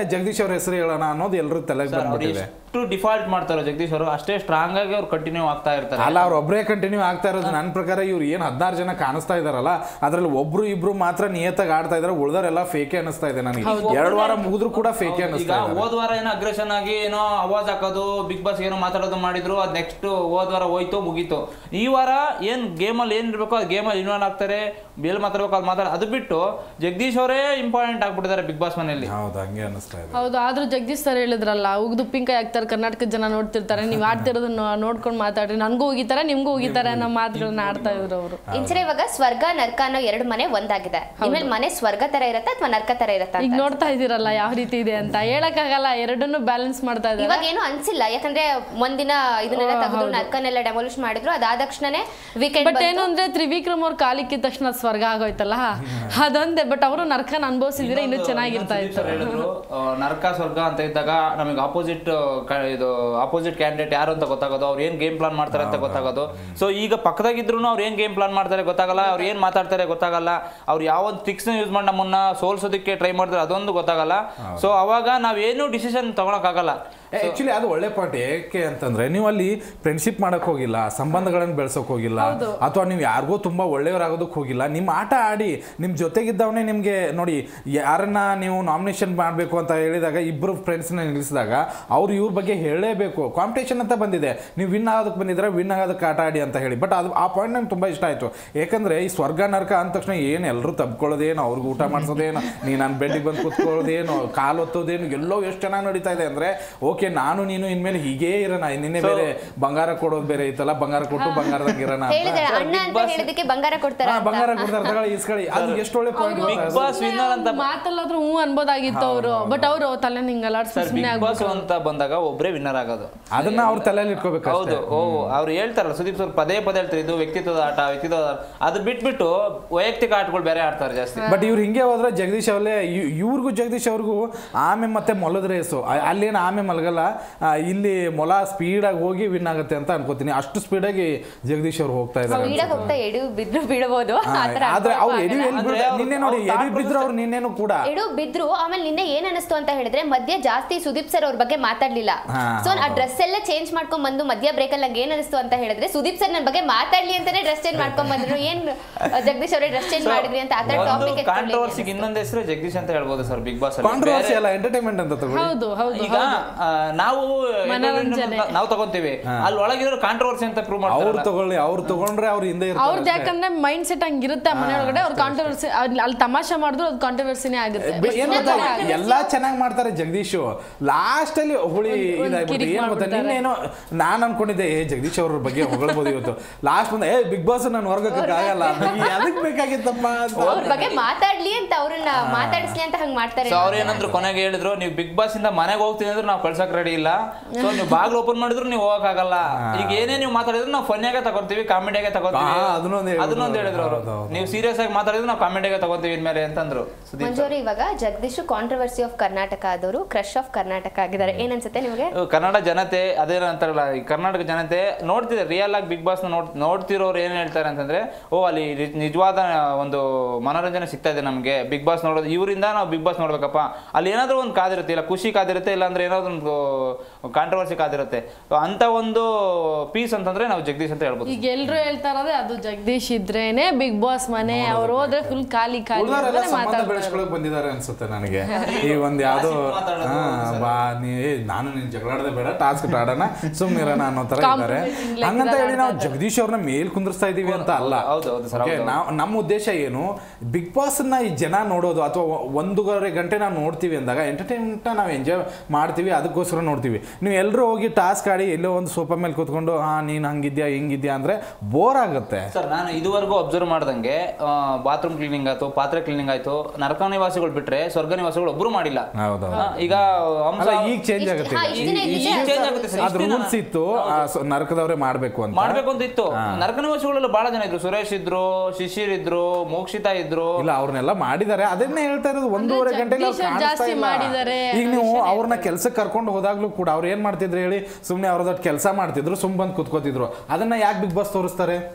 ಅವ್ರ ಹೆಸರು ಹೇಳೋಣ ಅನ್ನೋದು ಎಲ್ಲರೂ ತಲೆಗೆ ಸರ್ ಅವ್ರು ಬಂದ್ಬಿಟ್ಟಿದೆ ಎಷ್ಟು ಡಿಫಾಲ್ಟ್ ಮಾಡ್ತಾರೋ ಜಗದೀಶ್ ಅವರು ಅಷ್ಟೇ ಸ್ಟ್ರಾಂಗ್ ಆಗಿ ಅವ್ರು ಕಂಟಿನ್ಯೂ ಆಗ್ತಾ ಇರ್ತಾರೆ ಅಲ್ಲ ಅವ್ರು ಒಬ್ಬರೇ ಕಂಟಿನ್ಯೂ ಆಗ್ತಾ ಇರೋದು ನನ್ನ ಪ್ರಕಾರ ಇವ್ರು ಏನು ಹದಿನಾರು ಜನ ಕಾಣಿಸ್ತಾ ಇದಾರಲ್ಲ ಅದ್ರಲ್ಲಿ ಒಬ್ರು ಇಬ್ರು ಮಾತ್ರ ನಿಯತ್ತಾಗಿ ಆಡ್ತಾ ಇದಾರೆ ಉಳ್ದವರೆಲ್ಲ ಫೇಕೆ ಅನಿಸ್ತಾ ಇದೆ ನನಗೆ ಎರಡು ವಾರ ಮುಗಿದ್ರು ಕೂಡ ಫೇಕೆ ಈಗ ಅನಿಸ್ತಾ ಇದೆ ಹೋದ್ ವಾರ ಏನೋ ಅಗ್ರೆಷನ್ ಆಗಿ ಏನೋ ಅವಾಜ್ ಹಾಕೋದು ಬಿಗ್ ಬಾಸ್ ಏನೋ ಮಾತಾಡೋದು ಮಾಡಿದ್ರು ಅದ್ ನೆಕ್ಸ್ಟ್ ಹೋದ್ ವಾರ ಹೋಯ್ತು ಮುಗೀತು ಈ ವಾರ ಏನ್ ಗೇಮಲ್ಲಿ ಏನ್ ಇರ್ಬೇಕು ಅದು ಗೇಮಲ್ಲಿ ಇನ್ವಾಲ್ವ್ ಆಗ್ತಾರೆ ಬೇಲ್ ಮಾತಾಡ್ಬೇಕು ಅದು ಮಾತಾಡ ಅದು ಬಿಟ್ಟು ಜಗದೀಶ್ ಅವರೇ ಇಂಪಾರ್ಟೆಂಟ್ ಆಗ್ಬಿಟ್ಟಿದ್ದಾರೆ ಬಿಗ್ ಬಾಸ್ ಮನೆಯಲ್ಲಿ ಹೌದು ಹಂಗೆ ಅನಿಸ್ತಾ ಇದೆ ಹೌದು ಆದ್ರೂ ಜಗದೀಶ್ ಸರ್ ಹೇಳಿದ್ರಲ್ಲ ಉಗ್ದು ಉಪ್ಪಿನಕಾಯಿ ಹಾಕ್ತಾರೆ ಕರ್ನಾಟಕದ ಜನ ನೋಡ್ತಿರ್ತಾರೆ ನೀವು ಆಡ್ತಿರೋದನ್ನ ನೋಡ್ಕೊಂಡು ಮಾತಾಡ್ರಿ ನನ್ಗೂ ಹೋಗಿತಾರೆ ನಿಮ್ಗೂ ಹೋಗಿತಾರೆ ಅನ್ನೋ ಮಾತುಗಳನ್ನ ಆಡ್ತಾ ಇದ್ರು ಅವರು ಇಂಚರೆ ಇವಾಗ ಸ್ವರ್ಗ ನರ್ಕ ಅನ್ನೋ ಎರಡು ಮನೆ ಒಂದಾಗಿದೆ ಇನ್ಮೇಲೆ ಮನೆ ಸ್ವರ್ಗ ತರ ಇರತ್ತಾ ಅಥವಾ ನರ್ಕ ತರ ಇರತ್ತಾ ಈಗ ಅಂತ ನೋಡ್ತಾ ಇದೀರಲ್ಲ ಯಾವ ರೀತಿ ಇದೆ ಅಂತ ಹೇಳಕ್ಕಾಗಲ್ಲ ಎರಡನ್ನೂ ಬ್ಯಾಲೆನ್ಸ್ ಮಾಡ್ತಾ ಇದ್ದಾರೆ ಇವಾಗ ಏನು ಅನ್ಸಿಲ್ಲ ಯಾಕಂದ್ರೆ ಒಂದಿನ ಇದನ್ನೆಲ್ಲ ತೆಗೆದು ನರ್ಕನೆಲ್ಲ ಡೆಮೊಲಿಷ್ ಮಾಡಿದ್ರು ಅದಾದ ತಕ್ಷಣನೇ ವೀಕೆಂಡ್ ಬಟ್ ಏನು ಅಂದ್ರೆ ತ್ರಿವಿಕ್ರಮ್ ಅವ್ರ ಕಾಲಿಕ್ಕಿದ ತಕ್ಷಣ ಅದ್ ಸ್ವರ್ಗ ಆಗೋಯ್ತಲ್ಲ ಅದೊಂದೇ ಬಟ್ ಅವರು ನರ್ಕನ್ ಅನುಭವಿಸಿದ್ರೆ ಇನ್ನೂ ಚೆನ್ನಾಗಿರ್ತಾ ಸುದೀಪ್ ಇತ್ತು ಸರ್ ಹೇಳಿದ್ರು ಆ, ನರಕ ಸ್ವರ್ಗ ಅಂತ ಇದ್ದಾಗ ನಮಗೆ ಆಪೋಸಿಟ್ ಇದು ಆಪೋಸಿಟ್ ಕ್ಯಾಂಡಿಡೇಟ್ ಯಾರು ಅಂತ ಗೊತ್ತಾಗೋದು ಅವ್ರು ಏನ್ ಗೇಮ್ ಪ್ಲಾನ್ ಮಾಡ್ತಾರೆ ಅಂತ ಗೊತ್ತಾಗೋದು ಸೊ ಈಗ ಪಕ್ಕದಾಗಿದ್ರು ಅವ್ರು ಏನ್ ಗೇಮ್ ಪ್ಲಾನ್ ಮಾಡ್ತಾರೆ ಗೊತ್ತಾಗಲ್ಲ ಅವ್ರು ಏನ್ ಮಾತಾಡ್ತಾರೆ ಗೊತ್ತಾಗಲ್ಲ ಅವ್ರು ಯಾವ ಒಂದು ಟ್ರಿಕ್ಸ್ ಯೂಸ್ ಮಾಡಿ ನಮ್ಮನ್ನ ಸೋಲ್ಸೋದಕ್ಕೆ ಟ್ರೈ ಮಾಡ್ತಾರೆ ಅದೊಂದು ಗೊತ್ತಾಗಲ್ಲ ಸೊ ಅವಾಗ ನಾವೇನು ಡಿಸಿಷನ್ ತಗೊಳಕ್ಕಾಗಲ್ಲ ಆಕ್ಚುಲಿ ಅದು ಒಳ್ಳೆ ಪಾಯಿಂಟ್ ಏಕೆ ಅಂತಂದ್ರೆ ನೀವು ಅಲ್ಲಿ ಫ್ರೆಂಡ್ಶಿಪ್ ಮಾಡಕ್ ಹೋಗಿಲ್ಲ ಸಂಬಂಧಗಳನ್ನ ಬೆಳ್ಸೋಕ್ ಹೋಗಿಲ್ಲ ಅಥವಾ ನೀವು ಯಾರಿಗೂ ತುಂಬಾ ಒಳ್ಳೆಯವರಾಗೋದಕ್ಕೆ ಹೋಗಿಲ್ಲ ನಿಮ್ಮ ಆಟ ಆಡಿ ನಿಮ್ಮ ಜೊತೆಗಿದ್ದವನೇ ನಿಮ್ಗೆ ನೋಡಿ ಯಾರನ್ನ ನೀವು ನಾಮಿನೇಷನ್ ಮಾಡಬೇಕು ಅಂತ ಹೇಳಿದಾಗ ಇಬ್ಬರು ಫ್ರೆಂಡ್ಸ್ನ ನಿಲ್ಲಿಸಿದಾಗ ಅವ್ರು ಇವ್ರ ಬಗ್ಗೆ ಹೇಳಲೇಬೇಕು ಕಾಂಪಿಟೇಷನ್ ಅಂತ ಬಂದಿದೆ ನೀವು ವಿನ್ ಆಗೋದಕ್ಕೆ ಬಂದಿದ್ರೆ ವಿನ್ ಆಗೋದಕ್ಕೆ ಆಟ ಆಡಿ ಅಂತ ಹೇಳಿ ಬಟ್ ಅದು ಆ ಪಾಯಿಂಟ್ ನಂಗೆ ತುಂಬಾ ಇಷ್ಟ ಆಯ್ತು ಯಾಕಂದ್ರೆ ಈ ಸ್ವರ್ಗ ನರಕ ಅಂದ ತಕ್ಷಣ ಏನು ಎಲ್ಲರೂ ತಬ್ಕೊಳ್ಳೋದೇನು ಅವ್ರಿಗೆ ಊಟ ಮಾಡಿಸೋದೇನು ನೀ ನನ್ನ ಬೆಡ್ಡಿಗೆ ಬಂದು ಕೂತ್ಕೊಳ್ಳೋದೇನು ಕಾಲು ಒತ್ತೋದೇನು ಎಲ್ಲೋ ಎಷ್ಟು ಚೆನ್ನಾಗಿ ನಡೀತಾ ಇದೆ ಅಂದ್ರೆ ಓಕೆ ನಾನು ನೀನು ಇನ್ಮೇಲೆ ಹೀಗೇ ಇರೋಣ ನಿನ್ನೆ ಬೇರೆ ಬಂಗಾರ ಕೊಡೋದು ಬೇರೆ ಐತಲ್ಲ ಬಂಗಾರ ಕೊಟ್ಟು ಬಂಗಾರದಾಗ ಇರೋಣ ಅಂತ. ಹೇಳಿದಾರೆ ಅಣ್ಣ ಅಂತ ಹೇಳಿದಕ್ಕೆ ಬಂಗಾರ ಕೊಡ್ತಾರ ಹಾ, ಬಂಗಾರ ಕೊಡ್ತಾರೆ ತಗೊಳ್ಳಿ ಇಸ್ಕೊಳ್ಳಿ ಅದು ಎಷ್ಟು ಒಳ್ಳೆ ಪಾಯಿಂಟ್ ಬಿಗ್ ಬಾಸ್ ವಿನ್ನರ್ ಅಂತ ಮಾತಲ್ಲಾದ್ರೂ ಹ್ಞೂ ಅನ್ಬೋದಾಗಿತ್ತು ಅವರು ಬಟ್ ಅವರು ತಲೆ ನಿಂಗೆ ಅಲಾಡ್ಸಿ ಸರ್ ಬಿಗ್ ಬಾಸ್ ಅಂತ ಬಂದಾಗ ಒಬ್ಬರೇ ವಿನ್ನರ್ ಆಗೋದು ಅದನ್ನ ಅವ್ರ ತಲೆಯಲ್ಲಿ ಇಟ್ಕೋಬೇಕು ಹೌದು ಓ ಅವ್ರು ಹೇಳ್ತಾರಲ್ಲ ಸುದೀಪ್ ಸರ್ ಪದೇ ಪದೇ ಹೇಳ್ತಾರೆ ಇದು ವ್ಯಕ್ತಿತ್ವದ ಆಟ ವ್ಯಕ್ತಿತ್ವದ ಆಟ. ಅದು ಬಿಟ್ಬಿಟ್ಟು ವೈಯಕ್ತಿಕ ಆಟಗಳು ಬೇರೆ ಆಡ್ತಾರೆ ಜಾಸ್ತಿ ಬಟ್ ಇವ್ರು ಹಿಂಗೆ ಹೋದ್ರೆ ಜಗದೀಶ್ ಅವರೇ ಇವ್ರಿಗೂ ಜಗದೀಶ್ ಅವ್ರಿಗೂ ಆಮೆ ಮತ್ತೆ ಮೊಲದ ರೇಸು ಅಲ್ಲೇನು ಆಮೆ ಮಲಗಲ್ಲ ಆ, ಇಲ್ಲಿ ಮೊಲ ಸ್ಪೀಡಾಗಿ ಹೋಗಿ ವಿನ್ ಆಗುತ್ತೆ ಅಂತ ಅನ್ಕೋತೀನಿ ಅಷ್ಟು ಸ್ಪೀಡಾಗಿ ಜಗದೀಶ್ ಅವ್ರು ಹೋಗ್ತಾ ಇದ್ದಾರೆ ಸ್ಪೀಡಾಗಿ ಹೋಗ್ತಾ ಎಡು ಬಿದ್ರು ಬೀಳ್ಬೋದು ಹಾ, ಆತರ ಆದ್ರೆ ಅವ್ರು ಎಡಿ ಎಲ್ಲಿ ಅಂದ್ರೆ ಬೀಳ್ತಾರೆ? ಅವ್ರು- ನಿನ್ನೆ ನೋಡಿ ಅವ್ರು ಎಡಿ ತಾಟ್ ಬಿದ್ರು ಅವ್ರು ನಿನ್ನೆನು ಕೂಡ ಎಡು ಬಿದ್ರು ಆಮೇಲೆ ನಿನ್ನೆ ಏನ್ ಅನಿಸ್ತು ಅಂತ ಹೇಳಿದ್ರೆ ಮಧ್ಯ ಜಾಸ್ತಿ ಸುದೀಪ್ ಸರ್ ಅವ್ರ ಬಗ್ಗೆ ಮಾತಾಡ್ಲಿಲ್ಲ ಹಾ, ಸೊ ಆ ಡ್ರೆಸ್ ಎಲ್ಲ ಚೇಂಜ್ ಮಾಡ್ಕೊಂಡ್ ಬಂದು ಮಧ್ಯ ಬ್ರೇಕ್ ಅಲ್ಲಿ ನಂಗೆ ಏನ್ ಅನಿಸ್ತು ಅಂತ ಹೇಳಿದ್ರೆ ಸುದೀಪ್ ಸರ್ ನನ್ನ ಬಗ್ಗೆ ಮಾತಾಡ್ಲಿ ಅಂತಾನೆ ಡ್ರೆಸ್ ಚೇಂಜ್ ಮಾಡ್ಕೊಂಡ್ ಬಂದ್ರು ಏನ್ ಆ, ಜಗದೀಶ್ ಅವರೇ ಡ್ರೆಸ್ ಚೇಂಜ್ ಮಾಡಿದ್ರಿ ಅಂತ ಆತರ ಒಂದು ಟಾಪಿಕ್ ಕಾಂಟ್ರವರ್ಸಿಗೆ ಇನ್ನೊಂದು ಹೆಸರು ಜಗದೀಶ್ ಅಂತ ಹೇಳ್ಬೋದು ಸರ್ ಬಿಗ್ ಬಾಸ್ ಕಾಂಟ್ರವರ್ಸಿ ಅಲ್ಲ ಎಂಟರ್ಟೈನ್ಮೆಂಟ್ ಅಂತ ತಗೊಳ್ಳಿ ಹೌದು ಹೌದು ಈಗ ಆ, ನಾವು ಮನೋರಂಜನೆ. ನಾವು ತಗೊಂತೀವಿ ಅಲ್ಲಿ ಒಳಗಿರೋ ಕಾಂಟ್ರವರ್ಸಿ ಅಂತ ಪ್ರೂವ್ ಅವ್ರು ಮಾಡ್ತಾರೆ ತಗೊಳ್ಳಿ ಅವ್ರು ತಗೊಂಡ್ರೆ ಅವ್ರು ಹಿಂದೆ ಅವ್ರದ್ದು ಇರ್ತಾರೆ ಯಾಕಂದ್ರೆ ಮೈಂಡ್ ಸೆಟ್ ಹಂಗಿರುತ್ತೆ ಮನೆ ಒಳಗಡೆ ಅವ್ರ ಕಾಂಟ್ರವರ್ಸಿ ಅಲ್ಲಿ ತಮಾಷೆ ಮಾಡಿದ್ರು ಅದು ಕಾಂಟ್ರವರ್ಸಿನೇ ಆಗುತ್ತೆ ಬ- ಏನ್ ಗೊತ್ತಾ ಎಲ್ಲಾ ಚೆನ್ನಾಗಿ ಮಾಡ್ತಾರೆ ಜಗದೀಶ್ ಲಾಸ್ಟ್ ಅಲ್ಲಿ ಹುಳಿ ಇದಾಗ್ಬಿಟ್ಟು ಕಿರಿಕ್ ಏನ್ ಗೊತ್ತಾ ನಿನ್ನೇನೋ ನಾನ್ ಅನ್ಕೊಂಡಿದ್ದೆ ಏ ಜಗದೀಶ್ ಅವ್ರ ಬಗ್ಗೆ ಹೊಗಳ್ಬೋದು ಇವತ್ತು ಲಾಸ್ಟ್ ಬಂದ ಏ ಬಿಗ್ ಬಾಸ್ ನಾನು ಹೊರಗಕ್ಕೆ ಆಗಲ್ಲ ಅದಕ್ಕೆ ಬೇಕಾಗಿತ್ತಪ್ಪ ಅಂತ ಅವ್ರ ಬಗ್ಗೆ ಮಾತಾಡ್ಲಿ ಅಂತ ಅವ್ರನ್ನ ಮಾತಾಡಿಸ್ಲಿ ಅಂತ ಹಂಗ್ ಮಾಡ್ತಾರೆ ಸೊ ಅವ್ರು ಏನಂದ್ರು ಕೊನೆಗೆ ಹೇಳಿದ್ರು ನೀವು ಬಿಗ್ ಬಾಸ್ ಇಂದ ಮನೆಗೆ ಹೋಗ್ತೀನಿ ಅಂದ್ರೆ ನಾವು ಕಳ್ಸಕ್ ರೆಡಿ ಇಲ್ಲ ಸೊ ನೀವು ಬಾಗ್ಲು ಓಪನ್ ಮಾಡಿದ್ರು ನೀವು ಹೋಗಕ್ ಆಗಲ್ಲ ಈಗ ಏನೇ ನೀವು ಮಾತಾಡಿದ್ರು ನಾವು ಫನ್ಯಾಗೆ ತಗೋತೀವಿ ಕಾಮಿಡಿಯಾಗೆ ತಗೋತೀವಿ ಹಾ, ಅದನ್ನೊಂದು ಹೇಳಿದ್ರು. ಅದನ್ನೊಂದು ಹೇಳಿದ್ರು ಅವರು ಹೌದು, ಹೌದು. ನೀವು ಸೀರಿಯಸ್ ಆಗಿ ಮಾತಾಡಿದ್ರು ನಾವು ಕಾಮಿಡಿಯಾಗೆ ತಗೋತೀವಿ ಇನ್ಮೇಲೆ ಅಂತಂದ್ರು ಸುದೀಪ್ ಸರ್. ಮಂಜೂರು ಇವಾಗ ಜಗದೀಶ್ ಕಾಂಟ್ರವರ್ಸಿ ಆಫ್ ಕರ್ನಾಟಕ ಆದವರು ಕ್ರಶ್ ಆಫ್ ಕರ್ನಾಟಕ ಆಗಿದ್ದಾರೆ ಏನನ್ಸುತ್ತೆ ನಿಮಗೆ ಕನ್ನಡ ಜನತೆ ಅದೇನೋ ಅಂತಾರಲ್ಲ ಈ ಕರ್ನಾಟಕ ಜನತೆ ನೋಡ್ತಿದ್ದಾರೆ ರಿಯಲ್ ಆಗಿ ಬಿಗ್ ಬಾಸ್ ನೋಡ್ ನೋಡ್ತಿರೋರು ಏನ್ ಹೇಳ್ತಾರೆ ಅಂತಂದ್ರೆ ಓ ಅಲ್ಲಿ ನಿ- ನಿಜವಾದ ಒಂದು ಮನೋರಂಜನೆ ಸಿಗ್ತಾ ಇದೆ ನಮಗೆ ಬಿಗ್ ಬಾಸ್ ನೋಡೋದು ಇವರಿಂದ ನಾವು ಬಿಗ್ ಬಾಸ್ ನೋಡ್ಬೇಕಪ್ಪ ಅಲ್ಲಿ ಏನಾದ್ರೂ ಒಂದು ಕಾದಿರುತ್ತೆ ಇಲ್ಲ ಖುಷಿ ಕಾದಿರುತ್ತೆ ಇಲ್ಲ ಅಂದ್ರೆ ಏನಾದ್ರು ಒಂದು ಕಾಂಟ್ರವರ್ಸಿ ಕಾದಿರುತ್ತೆ So ಅಂತ ಒಂದು ಪೀಸ್ ಅಂತಂದ್ರೆ ನಾವು ಜಗದೀಶ್ ಅಂತ ಹೇಳ್ಬೋದು ಈಗ ಎಲ್ರು ಹೇಳ್ತಾ ಇರೋದೇ ಅದು ಜಗದೀಶ್ ಇದ್ರೇನೆ ಬಿಗ್ ಬಾಸ್ ಮನೆ ಅವ್ರು ಹೋದ್ರೆ ಫುಲ್ ಖಾಲಿ ಖಾಲಿ ಉಳ್ದವರೆಲ್ಲ ಅಂತಾನೆ ಸಂಬಂಧ ಮಾತಾಡ್ತಾರೆ ಬೆಳೆಸ್ಕೊಳಕ್ ಬಂದಿದ್ದಾರೆ ಅನ್ಸುತ್ತೆ ನನಗೆ ಈ ಒಂದ್ ಯಾವ್ದೋ ಮಾತಾಡೋದು ಹಾ, ಬಾ ನೀ ಏ, ನಾನು ನೀನ್ ಜಗಳಾಡದೆ ಬೇಡ ಟಾಸ್ಕ್ ಆಡೋಣ ಸುಮ್ನೆ ಇರೋಣ ಅನ್ನೋ ತರ ಇದ್ದಾರೆ Compromising ಹಂಗಂತ ಲೆಕ್ಕದಲ್ಲಿ ಹೇಳಿ ನಾವು ಆಡ್ತಾ ಜಗದೀಶ್ ಅವ್ರನ್ನ ಮೇಲ್ ಕುಂದಿರ್ಸ್ತಾ ಇದೀವಿ ಅಂತ ಅಲ್ಲ ಹೌದು, ಹೌದು sir, Okay, ಹೌದು. ನಾವ್ ನಮ್ಮ ಉದ್ದೇಶ ಏನು ಬಿಗ್ ಬಾಸ್ ನ ಈ ಜನ ನೋಡೋದು ಅಥವಾ ಒಂದೂವರೆ ಗಂಟೆ ನಾವು ನೋಡ್ತೀವಿ ಅಂದಾಗ ಎಂಟರ್ಟೈನ್ಮೆಂಟ್ ನಾವು ಎಂಜಾಯ್ ಮಾಡ್ತೀವಿ ಅದಕ್ಕೋಸ್ಕರ ನೋಡ್ತೀವಿ ನೀವು ಎಲ್ಲರೂ ಹೋಗಿ ಟಾಸ್ಕ್ ಆಡಿ ಎಲ್ಲೋ ಒಂದು ಸೋಫಾ ಮೇಲೆ ಕೂತ್ಕೊಂಡು ಹಾ ನೀನ್ ಹಂಗಿದ್ಯಾ ಹಿಂಗಿದ್ಯಾ ಅಂದ್ರೆ ಬೋರ್ ಆಗುತ್ತೆ ಸರ್ ನಾನು ಇದುವರೆಗೂ ಅಬ್ಸರ್ವ್ ಮಾಡ್ದಂಗೆ ಬಾತ್ರೂಮ್ ಕ್ಲೀನಿಂಗ್ ಆಯ್ತು ಪಾತ್ರೆ ಕ್ಲೀನಿಂಗ್ ಆಯ್ತು ನರಕ ನಿವಾಸಿಗಳು ಬಿಟ್ರೆ ಸ್ವರ್ಗ ನಿವಾಸಿಗಳು ಒಬ್ರು ಮಾಡಿಲ್ಲ ಹೌದೌದು ಆ, ಈಗ ಹಂಸ ಅಲ್ಲ ಈಗ ಚೇಂಜ್ ಇಷ್ಟ್- ಆಗುತ್ತೆ ಹಾ, ಈಗ. ಇಷ್ಟ್ ದಿನ ಈ- ಇದ್ದಿದೆ. ಈ- change ಆಗುತ್ತೆ sir, ಅದ್ ಇಷ್ಟ್ ದಿನ. ರೂಲ್ಸ್ ಇತ್ತು ಆ, ಸ- ನರಕದವ್ರೆ ಮಾಡ್ಬೇಕು ಅಂತ ಮಾಡ್ಬೇಕು ಅಂತ ಇತ್ತು ನರಕ ನಿವಾಸಿಗಳೆಲ್ಲ ಬಹಳ ಜನ ಇದ್ರು ಸುರೇಶ್ ಇದ್ರು ಶಿಶಿರ್ ಇದ್ರು ಮೋಕ್ಷಿತಾ ಇದ್ರು ಇಲ್ಲ ಅವ್ರನ್ನೆಲ್ಲ ಮಾಡಿದ್ದಾರೆ ಅದನ್ನೇ ಹೇಳ್ತಾ ಇರೋದು ಒಂದೂವರೆ ಗಂಟೆಗೆ ಅವ್ರು ಜಗದೀಶ್ ಅವ್ರು ಕಾಣಿಸ್ತಾ ಜಾಸ್ತಿ ಇಲ್ಲ. ಮಾಡಿದ್ದಾರೆ ಈಗ ನೀವು ಅವ್ರನ್ನ ಕೆಲ್ಸಕ್ಕೆ ಕರ್ಕೊಂಡು ಹೋದಾಗ್ಲೂ ಕೂಡ ಅವ್ರು ಏನ್ ಮಾಡ್ತಿದ್ರು ಹೇಳಿ ಸುಮ್ನೆ ಅವ್ರದೊಟ್ಟು ಕೆಲಸ ಮಾಡ್ತಿದ್ರು ಸುಮ್ ಬಂದು ಕುತ್ಕೋತಿದ್ರು ಅದನ್ನ ಯಾಕೆ ಬಿಗ್ ಬಾಸ್ ತೋರಿಸ್ತಾರೆ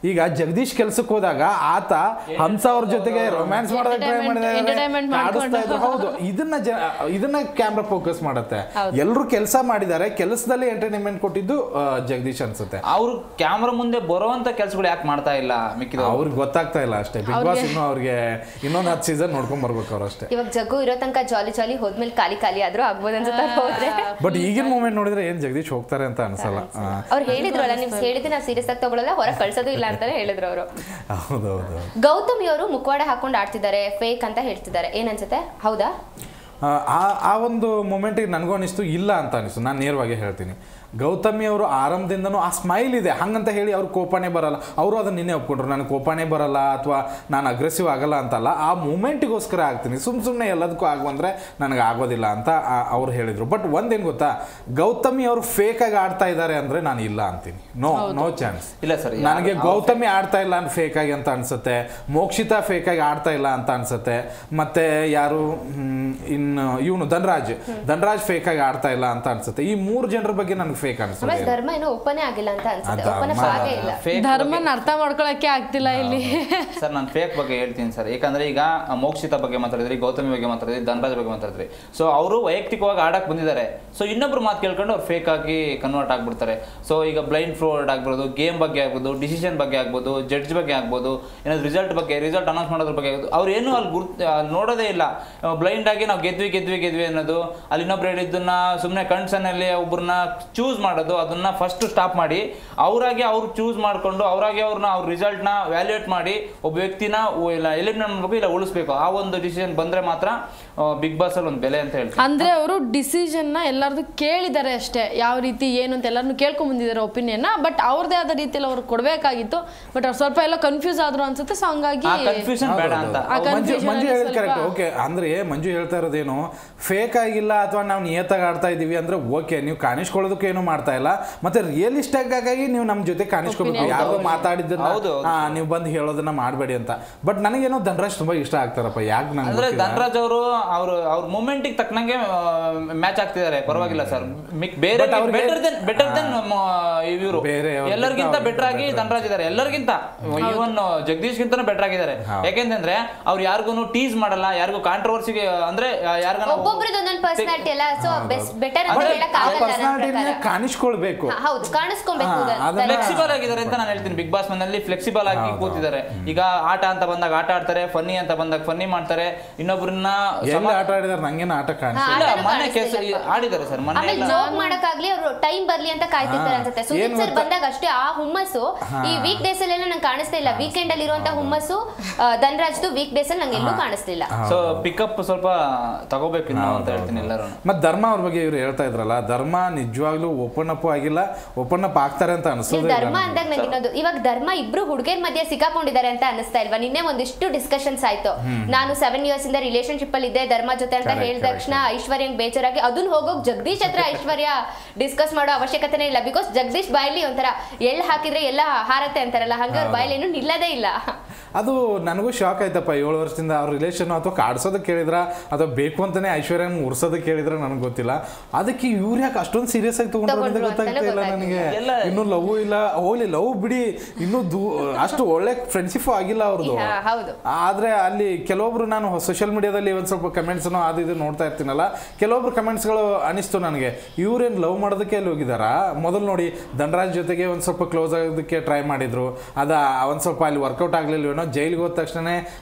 ಈಗ ಜಗದೀಶ್ ಕೆಲ್ಸಕ್ಕೆ ಹೋದಾಗ ಆತ ಹಂಸ ಅವ್ರ ಜೊತೆಗೆ ರೊಮ್ಯಾನ್ಸ್ ಮಾಡೋದಕ್ಕೆ ಟ್ರೈ Entertainment- entertainment ಮಾಡಿದ್ದಾರೆ ಇದ್ರು ಹೌದು ಇದನ್ನ ಜ ಇದನ್ನ ಕ್ಯಾಮ್ರಾ ಫೋಕಸ್ ಮಾಡುತ್ತೆ ಎಲ್ಲರೂ ಕೆಲಸ ಮಾಡಿದ್ದಾರೆ ಕೆಲಸದಲ್ಲಿ ಎಂಟರ್ಟೈನ್ಮೆಂಟ್ ಕೊಟ್ಟಿದ್ದು ಆ, ಜಗದೀಶ್ ಅನ್ಸುತ್ತೆ ಅವ್ರು ಕ್ಯಾಮ್ರಾ ಮುಂದೆ ಬರುವಂತ ಕೆಲಸಗಳು ಯಾಕೆ ಮಾಡ್ತಾ ಇಲ್ಲ ಮಿಕ್ಕಿದ ಅವ್ರಿಗೆ ಗೊತ್ತಾಗ್ತಾ ಇಲ್ಲ ಅಷ್ಟೇ ಬಿಗ್ ಬಾಸ್ ಇನ್ನು ಅವ್ರಿಗೆ ಇನ್ನೊಂದು ಹತ್ತು ಸೀಸನ್ ನೋಡ್ಕೊಂಡ್ ಬರ್ಬೇಕು ಅವ್ರು ಅಷ್ಟೇ ಇವಾಗ ಜಗ್ಗು ಇರೋ ತನಕ ಜಾಲಿ ಜಾಲಿ ಹೋದ್ಮೇಲೆ ಖಾಲಿ ಖಾಲಿ ಆದ್ರೂ ಆಗ್ಬೋದು ಅನ್ಸುತ್ತೆ ಹೋದ್ರೆ ಬಟ್ ಈಗಿನ ಮೂಮೆಂಟ್ ನೋಡಿದ್ರೆ ಏನ್ ಜಗದೀಶ್ ಹೋಗ್ತಾರೆ ಅಂತ ಅನ್ಸಲ್ಲ ಆ, ಅವ್ರು ಹೇಳಿದ್ರಲ್ಲ ನೀವು ಹೇಳಿದ್ರೆ ನಾವು ಸೀರಿಯಸ್ ಆಗಿ ತಗೊಳ್ಳಲ್ಲ ಹೊರಗೆ ಕಳ್ಸೋದು ಇಲ್ಲ ಅಂತಾನೆ ಹೇಳಿದ್ರು ಅವರು ಹೌದೌದು ಗೌತಮಿ ಅವರು ಮುಖವಾಡ ಹಾಕೊಂಡು ಆಡ್ತಿದ್ದಾರೆ ಫೇಕ್ ಅಂತ ಹೇಳ್ತಿದ್ದಾರೆ ಏನನ್ಸುತ್ತೆ ಹೌದಾ ಆ, ಆ ಆ ಒಂದು ಮೊಮೆಂಟಿಗೆ ನನಗೂ ಅನಿಸ್ತು ಇಲ್ಲ ಅಂತ ಅನಿಸ್ತು ನಾನು ನೇರವಾಗಿ ಹೇಳ್ತೀನಿ ಗೌತಮಿ ಅವರು ಆರಂಭದಿಂದನೂ ಆ ಸ್ಮೈಲ್ ಇದೆ ಹಂಗಂತ ಹೇಳಿ ಅವ್ರು ಕೋಪನೇ ಬರಲ್ಲ ಅವರು ಅದನ್ನ ನಿನ್ನೆ ಒಪ್ಕೊಂಡ್ರು ನನಗೆ ಕೋಪನೇ ಬರಲ್ಲ ಅಥವಾ ನಾನು ಅಗ್ರೆಸಿವ್ ಆಗಲ್ಲ ಅಂತಲ್ಲ ಆ ಮೂಮೆಂಟಿಗೋಸ್ಕರ ಆಗ್ತೀನಿ ಸುಮ್ ಸುಮ್ಮನೆ ಎಲ್ಲದಕ್ಕೂ ಆಗ್ಬಂದ್ರೆ ನನಗೆ ಆಗೋದಿಲ್ಲ ಅಂತ ಆ- ಅವ್ರು ಹೇಳಿದ್ರು ಬಟ್ ಒಂದೇನು ಗೊತ್ತಾ ಗೌತಮಿ ಅವರು ಫೇಕ್ ಆಗಿ ಆಡ್ತಾ ಇದ್ದಾರೆ ಅಂದ್ರೆ ನಾನು ಇಲ್ಲ ಅಂತೀನಿ ನೋ ನೋ ಚಾನ್ಸ್ ಇಲ್ಲ ಸರ್ ನನಗೆ ಗೌತಮಿ ಆಡ್ತಾ ಇಲ್ಲ ಅಂತ ಫೇಕ್ ಆಗಿ ಅಂತ ಅನ್ಸುತ್ತೆ ಮೋಕ್ಷಿತಾ ಫೇಕ್ ಆಗಿ ಆಡ್ತಾ ಇಲ್ಲ ಅಂತ ಅನ್ಸುತ್ತೆ ಮತ್ತೆ ಯಾರು ಹ್ಮ್, ಇನ್ನು ಇವನು ಧನರಾಜ್ ಧನರಾಜ್ ಫೇಕ್ ಆಗಿ ಆಡ್ತಾ ಇಲ್ಲ ಅಂತ ಅನ್ಸುತ್ತೆ ಈ ಮೂರು ಜನರ ಬಗ್ಗೆ ನನಗೆ ಫೇಕ್ ಆಮೇಲೆ ಅನ್ಸುತ್ತೆ ಧರ್ಮ ಏನೋ ಓಪನೇ ಆಗಿಲ್ಲ ಅಂತ ಅನ್ಸುತ್ತೆ ಆ ಓಪನ್ ಧರ್ಮ- ಆಗೇ ಇಲ್ಲ ಫೇಕ್ ಧರ್ಮನ ಅರ್ಥ ಮಾಡ್ಕೊಳಕ್ಕೆ ಆಗ್ತಿಲ್ಲ ಇಲ್ಲಿ ಸರ್ ನಾನು ಫೇಕ್ ಬಗ್ಗೆ ಹೇಳ್ತೀನಿ ಸರ್ ಯಾಕಂದ್ರೆ ಈಗ ಮೋಕ್ಷಿತ ಬಗ್ಗೆ ಮಾತಾಡಿದ್ರಿ ಗೌತಮಿ ಬಗ್ಗೆ ಮಾತಾಡಿದ್ರಿ ಧನರಾಜ್ ಬಗ್ಗೆ ಮಾತಾಡಿದ್ರಿ ಸೊ ಅವರು ವೈಯಕ್ತಿಕವಾಗಿ ಆಡಕ್ ಬಂದಿದ್ದಾರೆ ಸೊ ಇನ್ನೊಬ್ರು ಮಾತು ಕೇಳ್ಕೊಂಡು ಅವ್ರು ಫೇಕ್ ಆಗಿ ಕನ್ವರ್ಟ್ ಆಗ್ಬಿಡ್ತಾರೆ ಸೊ ಈಗ ಬ್ಲೈಂಡ್ ಫ್ರೋಡ್ ಆಗ್ಬೋದು ಗೇಮ್ ಬಗ್ಗೆ ಆಗ್ಬೋದು ಡಿಸಿಷನ್ ಬಗ್ಗೆ ಆಗ್ಬೋದು ಜಡ್ಜ್ ಬಗ್ಗೆ ಆಗ್ಬೋದು ಏನಾದ್ರು ರಿಸಲ್ಟ್ ಬಗ್ಗೆ ರಿಸಲ್ಟ್ ಅನೌನ್ಸ್ ಮಾಡೋದ್ರ ಬಗ್ಗೆ ಆಗ್ಬೋದು ಅವ್ರು ಏನು ಅಲ್ಲಿ ಗುರ್ತ್ ಅಲ್ಲಿ ನೋಡೋದೇ ಇಲ್ಲ ಬ್ಲೈಂಡ್ ಆಗಿ ನಾವು ಗೆದ್ವಿ ಗೆದ್ವಿ ಗೆದ್ವಿ ಅನ್ನೋದು ಅಲ್ಲಿ ಇನ್ನೊಬ್ರು ಹೇಳಿದ್ದನ್ನ ಸುಮ್ಮನೆ ಕಣ್ಸನಲ್ಲಿ ಒಬ್ಬರನ್ನ ಚೂಸ್ ಮಾಡೋದು ಅದನ್ನ ಫಸ್ಟ್ ಸ್ಟಾಪ್ ಮಾಡಿ ಅವರಾಗಿ ಅವ್ರು ಚೂಸ್ ಮಾಡ್ಕೊಂಡು ಅವರಾಗಿ ಅವ್ರನ್ನ ಅವ್ರ ರಿಸಲ್ಟ್ನ ವ್ಯಾಲ್ಯೂಯೇಟ್ ಮಾಡಿ ಒಬ್ಬ ವ್ಯಕ್ತಿನ ಉ- ಇಲ್ಲ ಎಲಿಮಿನೇಟ್ ಮಾಡಬೇಕು ಇಲ್ಲ ಉಳಿಸ್ಬೇಕು ಆ ಒಂದು ಡಿಸಿಷನ್ ಬಂದ್ರೆ ಮಾತ್ರ ಬಿಗ್ ಬಾಸ್ ಅಲ್ಲಿ ಒಂದು ಬೆಲೆ ಅಂತ ಹೇಳ್ತೀನಿ ಅಂದ್ರೆ ಅವರು ಡಿಸಿಷನ್ ನ ಎಲ್ಲರದು ಕೇಳಿದ್ದಾರೆ ಅಷ್ಟೇ ಯಾವ ರೀತಿ ಏನು ಅಂತ ಎಲ್ಲರನ್ನು ಕೇಳ್ಕೊಂಡ್ ಬಂದಿದ್ದಾರೆ ಒಪಿನಿಯನ್ ಬಟ್ ಅವ್ರದೇ ಆದ ರೀತಿಯಲ್ಲಿ ಅವ್ರು ಕೊಡ್ಬೇಕಾಗಿತ್ತು ಬಟ್ ಅವ್ರು ಸ್ವಲ್ಪ ಎಲ್ಲ ಕನ್ಫ್ಯೂಸ್ ಆದ್ರು ಅನ್ಸುತ್ತೆ ಸೊ ಹಂಗಾಗಿ ಆ ಕನ್ಫ್ಯೂಷನ್ ಬೇಡ ಅಂತ ಆ ಮಂಜು confusion ಮಂಜು ಅಲ್ಲಿ ಹೇಳಿದ್ ಸ್ವಲ್ಪ- ಕರೆಕ್ಟ್ ಓಕೆ ಅಂದ್ರೆ ಮಂಜು ಹೇಳ್ತಾ ಇರೋದೇನು ಫೇಕ್ ಆಗಿಲ್ಲ ಅಥವಾ ನಾವು ನಿಯತ್ತಾಗಿ ಆಡ್ತಾ ಇದೀವಿ ಅಂದ್ರೆ ಓಕೆ ನೀವು ಕಾಣಿಸ್ಕೊಳ್ಳೋದಕ್ಕೂ ಏನು ಮಾಡ್ತಾ ಇಲ್ಲ ಮತ್ತೆ ರಿಯಲಿಸ್ಟಿಕ್ ಆಗಿ ನೀವು ನಮ್ಮ ಜೊತೆ ಕಾಣಿಸ್ಕೋಬೇಕು ಯಾರು ಮಾತಾಡಿದ್ದನ್ನ ಹೌದು, ಹೌದು. ಆ, ನೀವು ಬಂದು ಹೇಳೋದನ್ನ ಮಾಡಬೇಡಿ ಅಂತ ಬಟ್ ನನಗೇನೋ ಧನರಾಜ್ ತುಂಬಾ ಇಷ್ಟ ಆಗ್ತಾರಪ್ಪ ಯಾಕೆ ಅಂದ್ರೆ ನಂಗೆ ಧನರಾಜ್ ಅವರು ಅವ್ರ ಅವ್ರ ಮೂಮೆಂಟ್ ತಕ್ಕನಂಗೆ ಮ್ಯಾಚ್ ಆಗ್ತಿದ್ದಾರೆ ಪರವಾಗಿಲ್ಲ ಸರ್ ಬೇರೆ But ಅವ್ರಿಗೆ- ಬೆಟರ್ ದೆನ್ ಬೆಟರ್ ದೆನ್ ಇವರು ಬೇರೆಯವ್ರಿಗಿಂತ ಎಲ್ಲರಿಗಿಂತ ಅವ್ರಿಗೆ ಬೆಟರ್ ಆಗಿ better. ಧನರಾಜ್ ಇದ್ದಾರೆ ಎಲ್ಲರಿಗಿಂತ ಇವನ್ ಜಗದೀಶ್ ಗಿಂತನೂ ಬೆಟರ್ ಆಗಿದ್ದಾರೆ ಹೌದು. ಯಾಕೆಂತಂದ್ರೆ ಅವ್ರು ಯಾರಿಗೂ ಟೀಸ್ ಮಾಡಲ್ಲ ಯಾರಿಗೂ ಕಾಂಟ್ರವರ್ಸಿಗೆ ಅಂದ್ರೆ ಯಾರಿಗಾನ ಒಬ್ಬೊಬ್ರದ್ದು ಒಂದೊಂದು ಪರ್ಸನಾಲಿಟಿ ಅಲ್ಲ ಸೊ ಬೆಸ್ಟ್ ಬೆಟರ್ ಅಂತ ಅಂದ್ರೆ ಹೇಳಕ್ ಆ ಆಗಲ್ಲ ನನ್ನ ಪರ್ಸನಾಲಿಟಿನ ಪ್ರಕಾರ. ಕಾಣಿಸ್ಕೊಳ್ಬೇಕು ಹಾ, ಹೌದು ಕಾಣಿಸ್ಕೊಬೇಕು ಹಾ, ಧರ್ಮ. ಅದನ್ನ- ಫ್ಲೆಕ್ಸಿಬಲ್ ಆಗಿದ್ದಾರೆ ಅಂತ ನಾನು ಹೇಳ್ತೀನಿ ಬಿಗ್ ಬಾಸ್ ಮನೆಯಲ್ಲಿ ಫ್ಲೆಕ್ಸಿಬಲ್ ಆಗಿ ಹೌದು, ಕೂತಿದ್ದಾರೆ ಈಗ ಆಟ ಅಂತ ಬಂದಾಗ ಆಟ ಆಡ್ತಾರೆ ಫನ್ನಿ ಅಂತ ಬಂದಾಗ ಫನ್ನಿ ಮಾಡ್ತಾರೆ ಇನ್ನೊಬ್ರನ್ನ ಎಲ್ಲಿ ಸಮ- ಆಟ ಆಡಿದಾರೆ ನಂಗೇನು ಆಟ ಕಾಣಿಸ್ ಹಾ, ಇಲ್ಲ ಆಟನೂ ಮೊನ್ನೆ ಕೇಸ್ ಕಾಣಿಸ್ತಿಲ್ಲಪ್ಪ. ಆಡಿದ್ದಾರೆ ಸರ್ ಮೊನ್ನೆ ಆಮೇಲೆ ಎಲ್ಲ- ಜೋಕ್ ಮಾಡಕ್ಕಾಗ್ಲಿ ಅವರು ಟೈಮ್ ಬರ್ಲಿ ಅಂತ ಕಾಯ್ತಿರ್ತಾರೆ ಹಾ. ಅನ್ಸುತ್ತೆ ಸುದೀಪ್ ಏನ್ ಸರ್ ಗೊತ್ತಾ? ಬಂದಾಗ ಅಷ್ಟೇ ಆ ಹುಮ್ಮಸ್ಸು ಈ ವೀಕ್ ಡೇಸ್ ಅಲ್ಲೆಲ್ಲ ನಂಗೆ ಕಾಣಿಸ್ತಾ ಇಲ್ಲ ವೀಕೆಂಡ್ ಅಲ್ಲಿ ಇರುವಂತ ಹುಮ್ಮಸ್ಸು ಆ, ಧನ್ರಾಜ್ದು ವೀಕ್ ಡೇಸ್ ಅಲ್ಲಿ ನಂಗೆ ಎಲ್ಲೂ ಕಾಣಿಸ್ತಿಲ್ಲ ಸೊ ಪಿಕಪ್ ಸ್ವಲ್ಪ ತಗೋಬೇಕು ಇನ್ನು ಅಂತ ಹೇಳ್ತೀನಿ ಎಲ್ಲರೂ ಮತ್ ಧರ್ಮ ಅವ್ರ ಬಗ್ಗೆ ಇವ್ರು ಹೇಳ್ತಾ ಇದ್ರಲ್ಲ ಧರ್ಮ ನಿಜವಾಗ್ಲೂ ಓಪನ್ ಅಪ್ ಆಗಿಲ್ಲ ಓಪನ್ ಅಪ್ ಆಗ್ತಾರೆ ಅಂತ ನೀವು ಅನ್ಸೋದೇ ಧರ್ಮ ಇಲ್ಲ ಅಂದಾಗ ನಂಗೆ ಇನ್ನೊಂದು ಇವಾಗ ಧರ್ಮ ಇಬ್ರು ಹುಡುಗಿಯರ ಮಧ್ಯೆ ಸಿಕ್ಕಾಕೊಂಡಿದ್ದಾರೆ ಅಂತ ಅನಿಸ್ತಾ ಇಲ್ವಾ ನಿನ್ನೆ ಒಂದಿಷ್ಟು ಡಿಸ್ಕಷನ್ಸ್ ಆಯ್ತು ನಾನು ಸೆವೆನ್ ಇಯರ್ಸ್ ಇಂದ ರಿಲೇಶನ್ಶಿಪ್ ಅಲ್ಲಿ ಇದ್ದೆ ಧರ್ಮ ಜೊತೆ ಅಂತ Correct, ಹೇಳಿದ correct, ತಕ್ಷಣ ಐಶ್ವರ್ಯಂಗ್ ಬೇಜಾರಾಗಿ ಅದನ್ನ ಹೋಗೋಕ್ ಜಗದೀಶ್ ಹತ್ರ ಐಶ್ವರ್ಯ ಡಿಸ್ಕಸ್ ಮಾಡೋ ಅವಶ್ಯಕತೆನೇ ಇಲ್ಲ ಬಿಕಾಸ್ ಜಗದೀಶ್ ಬಾಯಲ್ಲಿ ಒಂಥರ ಎಳ್ಳು ಹಾಕಿದ್ರೆ ಎಲ್ಲ ಹಾರತ್ತೆ ಅಂತಾರಲ್ಲ ಹಂಗೆ ಅವ್ರ ಬಾಯಲ್ಲಿ ಏನು ನಿಲ್ಲದೇ ಇಲ್ಲ ಅದು ನನಗೂ ಶಾಕ್ ಆಯ್ತಪ್ಪ ಏಳು ವರ್ಷದಿಂದ ಅವ್ರ ರಿಲೇಷನ್ ಅಥವಾ ಕಾಡ್ಸೋದಕ್ಕೆ ಕೇಳಿದ್ರ ಅಥವಾ ಬೇಕು ಅಂತಾನೆ ಐಶ್ವರ್ಯನ ಉರ್ಸೋದಕ್ಕೆ ಕೇಳಿದ್ರ ನನಗೆ ಗೊತ್ತಿಲ್ಲ ಅದಕ್ಕೆ ಇವ್ರು ಯಾಕೆ ಅಷ್ಟೊಂದು ಸೀರಿಯಸ್ ಆಗಿ ತಗೊಂಡ್ರು ಅಂತ ತಗೊಂಡ್ರು ಗೊತ್ತಾಗ್ತಾ ಇಲ್ಲ ಅಂತಾನೆ ನನಗೆ ಎಲ್ಲ- ಇನ್ನೂ ಲವ್ ಇಲ್ಲ ಹೋಗ್ಲಿ ಲವ್ ಬಿಡಿ ಇನ್ನೂ ದೂ ಅಷ್ಟು ಒಳ್ಳೆ ಫ್ರೆಂಡ್ಶಿಪ್ ಆಗಿಲ್ಲ ಅವ್ರದ್ದು ಹಾ, ಹೌದು ಆದ್ರೆ ಅಲ್ಲಿ ಕೆಲವೊಬ್ರು ನಾನು ಸೋಷಿಯಲ್ ಮೀಡಿಯಾದಲ್ಲಿ ಒಂದು ಸ್ವಲ್ಪ ಕಮೆಂಟ್ಸ್ ಅದು ಇದು ನೋಡ್ತಾ ಇರ್ತೀನಲ್ಲ ಕೆಲವೊಬ್ರು ಕಮೆಂಟ್ಸ್ಗಳು ಅನಿಸ್ತು ನನಗೆ ಇವ್ರೇನು ಲವ್ ಮಾಡೋದಕ್ಕೆ ಅಲ್ಲಿ ಹೋಗಿದಾರಾ ಮೊದಲು ನೋಡಿ ಧನರಾಜ್ ಜೊತೆಗೆ ಒಂದು ಸ್ವಲ್ಪ ಕ್ಲೋಸ್ ಆಗೋದಕ್ಕೆ ಟ್ರೈ ಮಾಡಿದ್ರು ಅದ ಒಂದು ಸ್ವಲ್ಪ ಅಲ್ಲಿ ವರ್ಕೌಟ್ ಆಗ್ಲಿಲ್ವೇನೋ ಜೈಲಿಗೆ ಹೋದ ತಕ್ಷಣ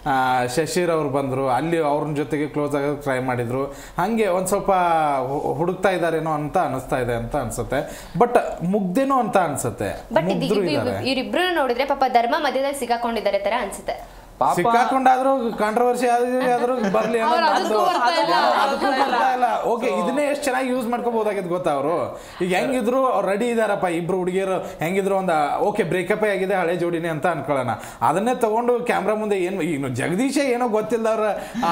ಶಶಿರ್ ಅವ್ರು ಬಂದರು ಅಲ್ಲಿ ಅವ್ರ ಜೊತೆಗೆ ಕ್ಲೋಸ್ ಆಗೋದಕ್ಕೆ ಟ್ರೈ ಮಾಡಿದ್ರು ಹಾಗೆ ಒಂದು ಸ್ವಲ್ಪ ಹು- ಹುಡುಕ್ತಾ ಇದ್ದಾರೇನೋ ಅಂತ ಅನಿಸ್ತಾ ಇದೆ ಅಂತ ಅನ್ಸುತ್ತೆ ಬಟ್ ಮುಗ್ದೇನೋ ಅಂತ ಅನ್ಸುತ್ತೆ ಬಟ್ ಮುಗ್ದ್ರು ಇದ್ದಾರೆ ಇವರಿಬ್ರು ನೋಡಿದ್ರೆ ಪಾಪ ಧರ್ಮ ಮಧ್ಯದಲ್ಲಿ ಸಿಕ್ಕಾಕೊಂಡಿದ್ದಾರೆ ತರ ಅನ್ಸುತ್ತೆ ಪಾಪ ಸಿಕ್ಕಾಕೊಂಡಾದ್ರೂ ಕಾಂಟ್ರವರ್ಸಿ ಆದ್ರೂ ಬರ್ಲಿ ಅನ್ನೋ ಅವ್ರು ನಂದು. ಅದಕ್ಕೂ ಬರ್ತಾ ಇಲ್ಲ. ಅದಕ್ಕೂ ಬರ್ತಾ ಇಲ್ಲ ಓಕೆ ಇದನ್ನೇ ಎಷ್ಟು ಚೆನ್ನಾಗಿ ಯೂಸ್ ಮಾಡ್ಕೋಬಹುದಾಗಿತ್ತು ಗೊತ್ತಾ ಅವರು ಈಗ ಹೆಂಗಿದ್ರು ಅವ್ರು ರೆಡಿ ಇದಾರಪ್ಪ ಇಬ್ರು ಹುಡುಗಿಯರು ಹೆಂಗಿದ್ರು ಒಂದು ಓಕೆ ಬ್ರೇಕಪ್ ಆಗಿದೆ ಹಳೆ ಜೋಡಿನೇ ಅಂತ ಅನ್ಕೊಳ್ಳೋಣ ಅದನ್ನೇ ತಗೊಂಡು ಕ್ಯಾಮ್ರಾ ಮುಂದೆ ಏನು ಈಗ ಜಗದೀಶ ಏನೋ ಗೊತ್ತಿಲ್ಲದವ್ರ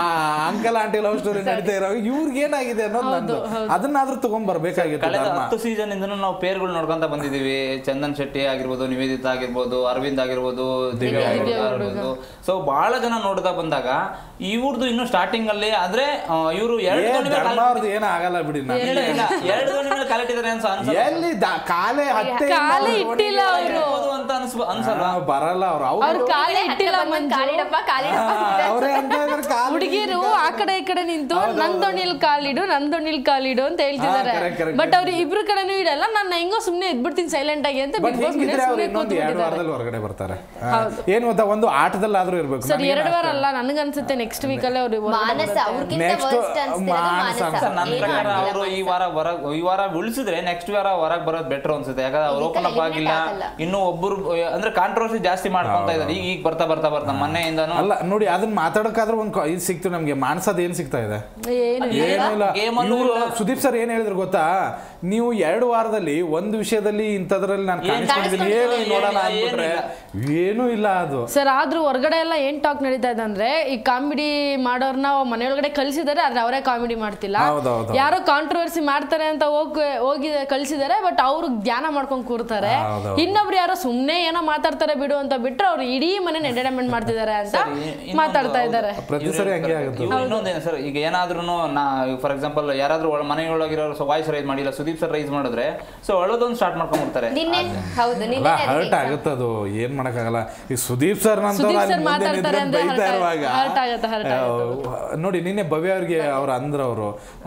ಅಂಕಲ್ ಆಂಟಿ ಲವ್ ಸ್ಟೋರಿ ನಡೀತಾ ಇರೋ ಇವ್ರಿಗೆ ಏನಾಗಿದೆ ಅನ್ನೋದು ನಂದು ಅದನ್ನಾದ್ರೂ ತಗೊಂಡ್ ಬರ್ಬೇಕಾಗಿತ್ತು ಕಳೆದ ಧರ್ಮ ಹತ್ತು ಸೀಸನ್ ಇಂದನೂ ನಾವು ಪೇರ್ಗಳು ನೋಡ್ಕೊಂತ ಬಂದಿದೀವಿ ಚಂದನ್ ಶೆಟ್ಟಿ ಆಗಿರ್ಬೋದು ನಿವೇದಿತಾ ಆಗಿರ್ಬೋದು ಅರವಿಂದ್ ಆಗಿರ್ಬೋದು ದಿವ್ಯಾ ಆಗಿರ್ಬೋದು ಸೊ ಬಹಳ ಜನ ನೋಡ್ತಾ ಬಂದಾಗ ಇವ್ರದ್ದು ಇನ್ನು ಸ್ಟಾರ್ಟಿಂಗ್ ಅಲ್ಲಿ ಆದ್ರೆ ಇವರು ಎರಡು ಏ, ದೋಣಿ ಮೇಲೆ ಧರ್ಮ ಕಾಲ್- ಅವ್ರದ್ದು ಏನು ಆಗಲ್ಲ ಬಿಡಿ ನನಗೆ ಇಲ್ಲ, ಇಲ್ಲ, ಎರಡು ದೋಣಿ ಮೇಲೆ ಕಾಲಿಟ್ಟಿದ್ದಾರೆ ಅನ್ಸ ಅನ್ಸುತ್ತೆ. ಎಲ್ಲಿ ದ- ಕಾಲೇ ಹತ್ತೆ ಕಾಲೇ ಇಲ್ಲ ಅವ್ರು. ಇಟ್ಟಿಲ್ಲ ಅವರು ಇರ್ಬೋದು ಅಂತ ಅಂತ ಅನ್ಸ್ ಅನ್ಸಲ್ವಾ ಆ, ಬರಲ್ಲ ಅವ್ರು ಅವ್ರ ಅವ್ರು ಕಾಲೇ ಇಟ್ಟಿಲ್ಲ ಮಂಜು ಕಾಲಿಡಪ್ಪ ಕಾಲಿಡಪ್ಪ ಅವರೇ ಅಂತ ಇದಾರೆ ಕಾಲು ಹುಡುಗಿರು ಆ ಕಡೆ ಈ ಕಡೆ ನಿಂತು ನನ್ ದೋಣಿಲ್ ಕಾಲಿಡು ನನ್ ದೋಣಿಲ್ ಕಾಲಿಡು ಅಂತ ಹೇಳ್ತಿದ್ದಾರೆ ಹಾ, correct, correct, ಬಟ್ ಅವ್ರು ಇಬ್ರು ಕಡೆನೂ ಇಡಲ್ಲ ನಾನು ಹೆಂಗೋ ಸುಮ್ನೆ ಇದ್ಬಿಡ್ತೀನಿ ಸೈಲೆಂಟ್ ಆಗಿ ಅಂತ ಬಟ್ ಬಿಗ್ ಬಾಸ್ ಹೆಂಗಿದ್ರೆ ಅವ್ರು ಸುಮ್ನೆ ಇನ್ನೊಂದು ಎರಡು ಕೂತ್ಬಿಟ್ಟಿದ್ದಾರೆ ವಾರದಲ್ಲಿ ಹೊರಗಡೆ ಬರ್ತಾರೆ ಆ, ಏನ್ ಗೊತ್ತಾ ಒಂದು ಆಟದಲ್ಲಾದ್ರೂ ಇರ್ಬೇಕು ಸರ್ ನನಗೇನು ಎರಡು ವಾರ ಅಷ್ಟೇ- ಅಲ್ಲ ನನಗನ್ಸುತ್ತೆ ನೆಕ್ಸ್ಟ್ ವೀಕ್ ಅಲ್ಲೇ ಅವ್ರು ಮಾನಸ ಅವ್ರಿಗಿಂತ Next, ವರ್ಸ್ಟ್ ಅನ್ಸ್ತಿರೋದು ಮಾನಸ. ಮಾನಸ ಸರ್ ನನ್ನ ಏನು ಪ್ರಕಾರ ಆಗಿಲ್ಲ ಅವರು ಈ ಮಾನಸ. ವಾರ ಹೊರ ಈ ವಾರ ಉಳಿಸಿದ್ರೆ ನೆಕ್ಸ್ಟ್ ವಾರ ಹೊರಗೆ ಬರೋದು ಬೆಟರ್ ಅನ್ಸುತ್ತೆ ಯಾಕಂದ್ರೆ ಅವ್ರು ಈ ಓಪನ್ ಸಲ ಅಪ್ ಆಗಿಲ್ಲ eliminate ಆಗಲ್ಲ. ಇನ್ನು ಒಬ್ಬರು ಅಂದ್ರೆ ಕಾಂಟ್ರವರ್ಸಿ ಜಾಸ್ತಿ ಮಾಡ್ಕೊಂತ ಇದ್ದಾರೆ ಈಗ ಈಗ ಬರ್ತಾ ಬರ್ತಾ ಬರ್ತಾ ಮೊನ್ನೆಯಿಂದನು ಅಲ್ಲ ನೋಡಿ ಅದನ್ನ ಮಾತಾಡೋಕಾದ್ರೂ ಒಂದು ಇದು ಸಿಕ್ತು ನಮ್ಗೆ ಮಾನಸದ ಏನ್ ಸಿಗ್ತಾ ಇದೆ ಏನು ಏನೂ ಇಲ್ಲ Game ಅಲ್ಲೂ ಇವ್ರು ಇಲ್ಲ. ಸುದೀಪ್ ಸರ್ ಏನ್ ಹೇಳಿದ್ರು ಗೊತ್ತಾ ನೀವು ಎರಡು ವಾರದಲ್ಲಿ ಒಂದು ವಿಷಯದಲ್ಲಿ ಇಂಥದ್ರಲ್ಲಿ ನಾನು ಏನ್ ಕಾಣಿಸ್ಕೊಂಡಿದ್ದೀನಿ ಏನು ಕಾಣಿಸ್ಕೊಂಡಿಲ್ಲ, ನೋಡೋಣ ಏನಿಲ್ಲ. ಅಂದ್ಬಿಟ್ರೆ ಏನೂ ಇಲ್ಲ ಅದು ಸರ್ ಆದ್ರೂ ಹೊರಗಡೆ ಎಲ್ಲ ಏನ್ ಟಾಕ್ ನಡೀತಾ ಇದೆ ಅಂದ್ರೆ ಈ ಕಾಮಿಡಿ ಮಾಡೋರ್ನ ಮನೆಯೊಳಗಡೆ ಕಳ್ಸಿದಾರೆ ಆದ್ರೆ ಅವರೇ ಕಾಮಿಡಿ ಮಾಡ್ತಿಲ್ಲ ಹೌದೌದು. ಯಾರೋ ಕಾಂಟ್ರವರ್ಸಿ ಮಾಡ್ತಾರೆ ಅಂತ ಹೋಗಿ ಹೋಗಿ ಕಳ್ಸಿದಾರೆ ಬಟ್ ಅವ್ರು ಧ್ಯಾನ ಮಾಡ್ಕೊಂಡ್ ಕೂರ್ತಾರೆ ಹೌದೌದು. ಇನ್ನೊಬ್ರು ಯಾರೋ ಸುಮ್ನೆ ಏನೋ ಮಾತಾಡ್ತಾರೆ ಬಿಡು ಅಂತ ಬಿಟ್ರೆ ಅವ್ರು ಇಡೀ ಮನೆ ಎಂಟರ್ಟೈನ್ಮೆಂಟ್ ಮಾಡ್ತಿದ್ದಾರೆ ಅಂತ ಸರ್, ಇ- ಇನ್ನೊಂದು ಮಾತಾಡ್ತಾ ಹೌದು. ಇದ್ದಾರೆ ಪ್ರತಿ ಸರಿ ಹಂಗೆ ಆಗುತ್ತೆ ಇವ್ರು ಇನ್ನೊಂದೇನು ಸರ್ ಈಗ ಏನಾದ್ರೂ ನಾ ಫಾರ್ ಎಕ್ಸಾಂಪಲ್ ಯಾರಾದ್ರೂ ಮನೆಯೊಳಗಿರೋರು ವಾಯ್ಸ್ ರೈಸ್ ಮಾಡಿಲ್ಲ ಸುದೀಪ್ ಸರ್ ರೈಸ್ ಮಾಡಿದ್ರೆ ಸೊ ಅಳೋದೊಂದು ಸ್ಟಾರ್ಟ್ ಮಾಡ್ಕೊಂಡ್ಬಿಡ್ತಾರೆ ನಿನ್ನೆ ಹೌದು ಅಲ್ಲ ನಿನ್ನೆ ಹರ್ಟ್ ಆಗುತ್ತೆ ಅದು ಏನ್ ಮಾಡಕ್ಕಾಗಲ್ಲ ಈ ಸುದೀಪ್ ಸರ್ ಸುದೀಪ್ sir ಮಾತಾಡ್ತಾರೆ ಅಂದ್ರೆ ಬೈತಾ hurt ಇರುವಾಗ hurt ಆಗುತ್ತೆ, hurt ಆ, ನೋಡಿ ನಿನ್ನೆ ಭವ್ಯ ಅವ್ರಿಗೆ ಅವ್ರು ಅಂದ್ರ ಅವರು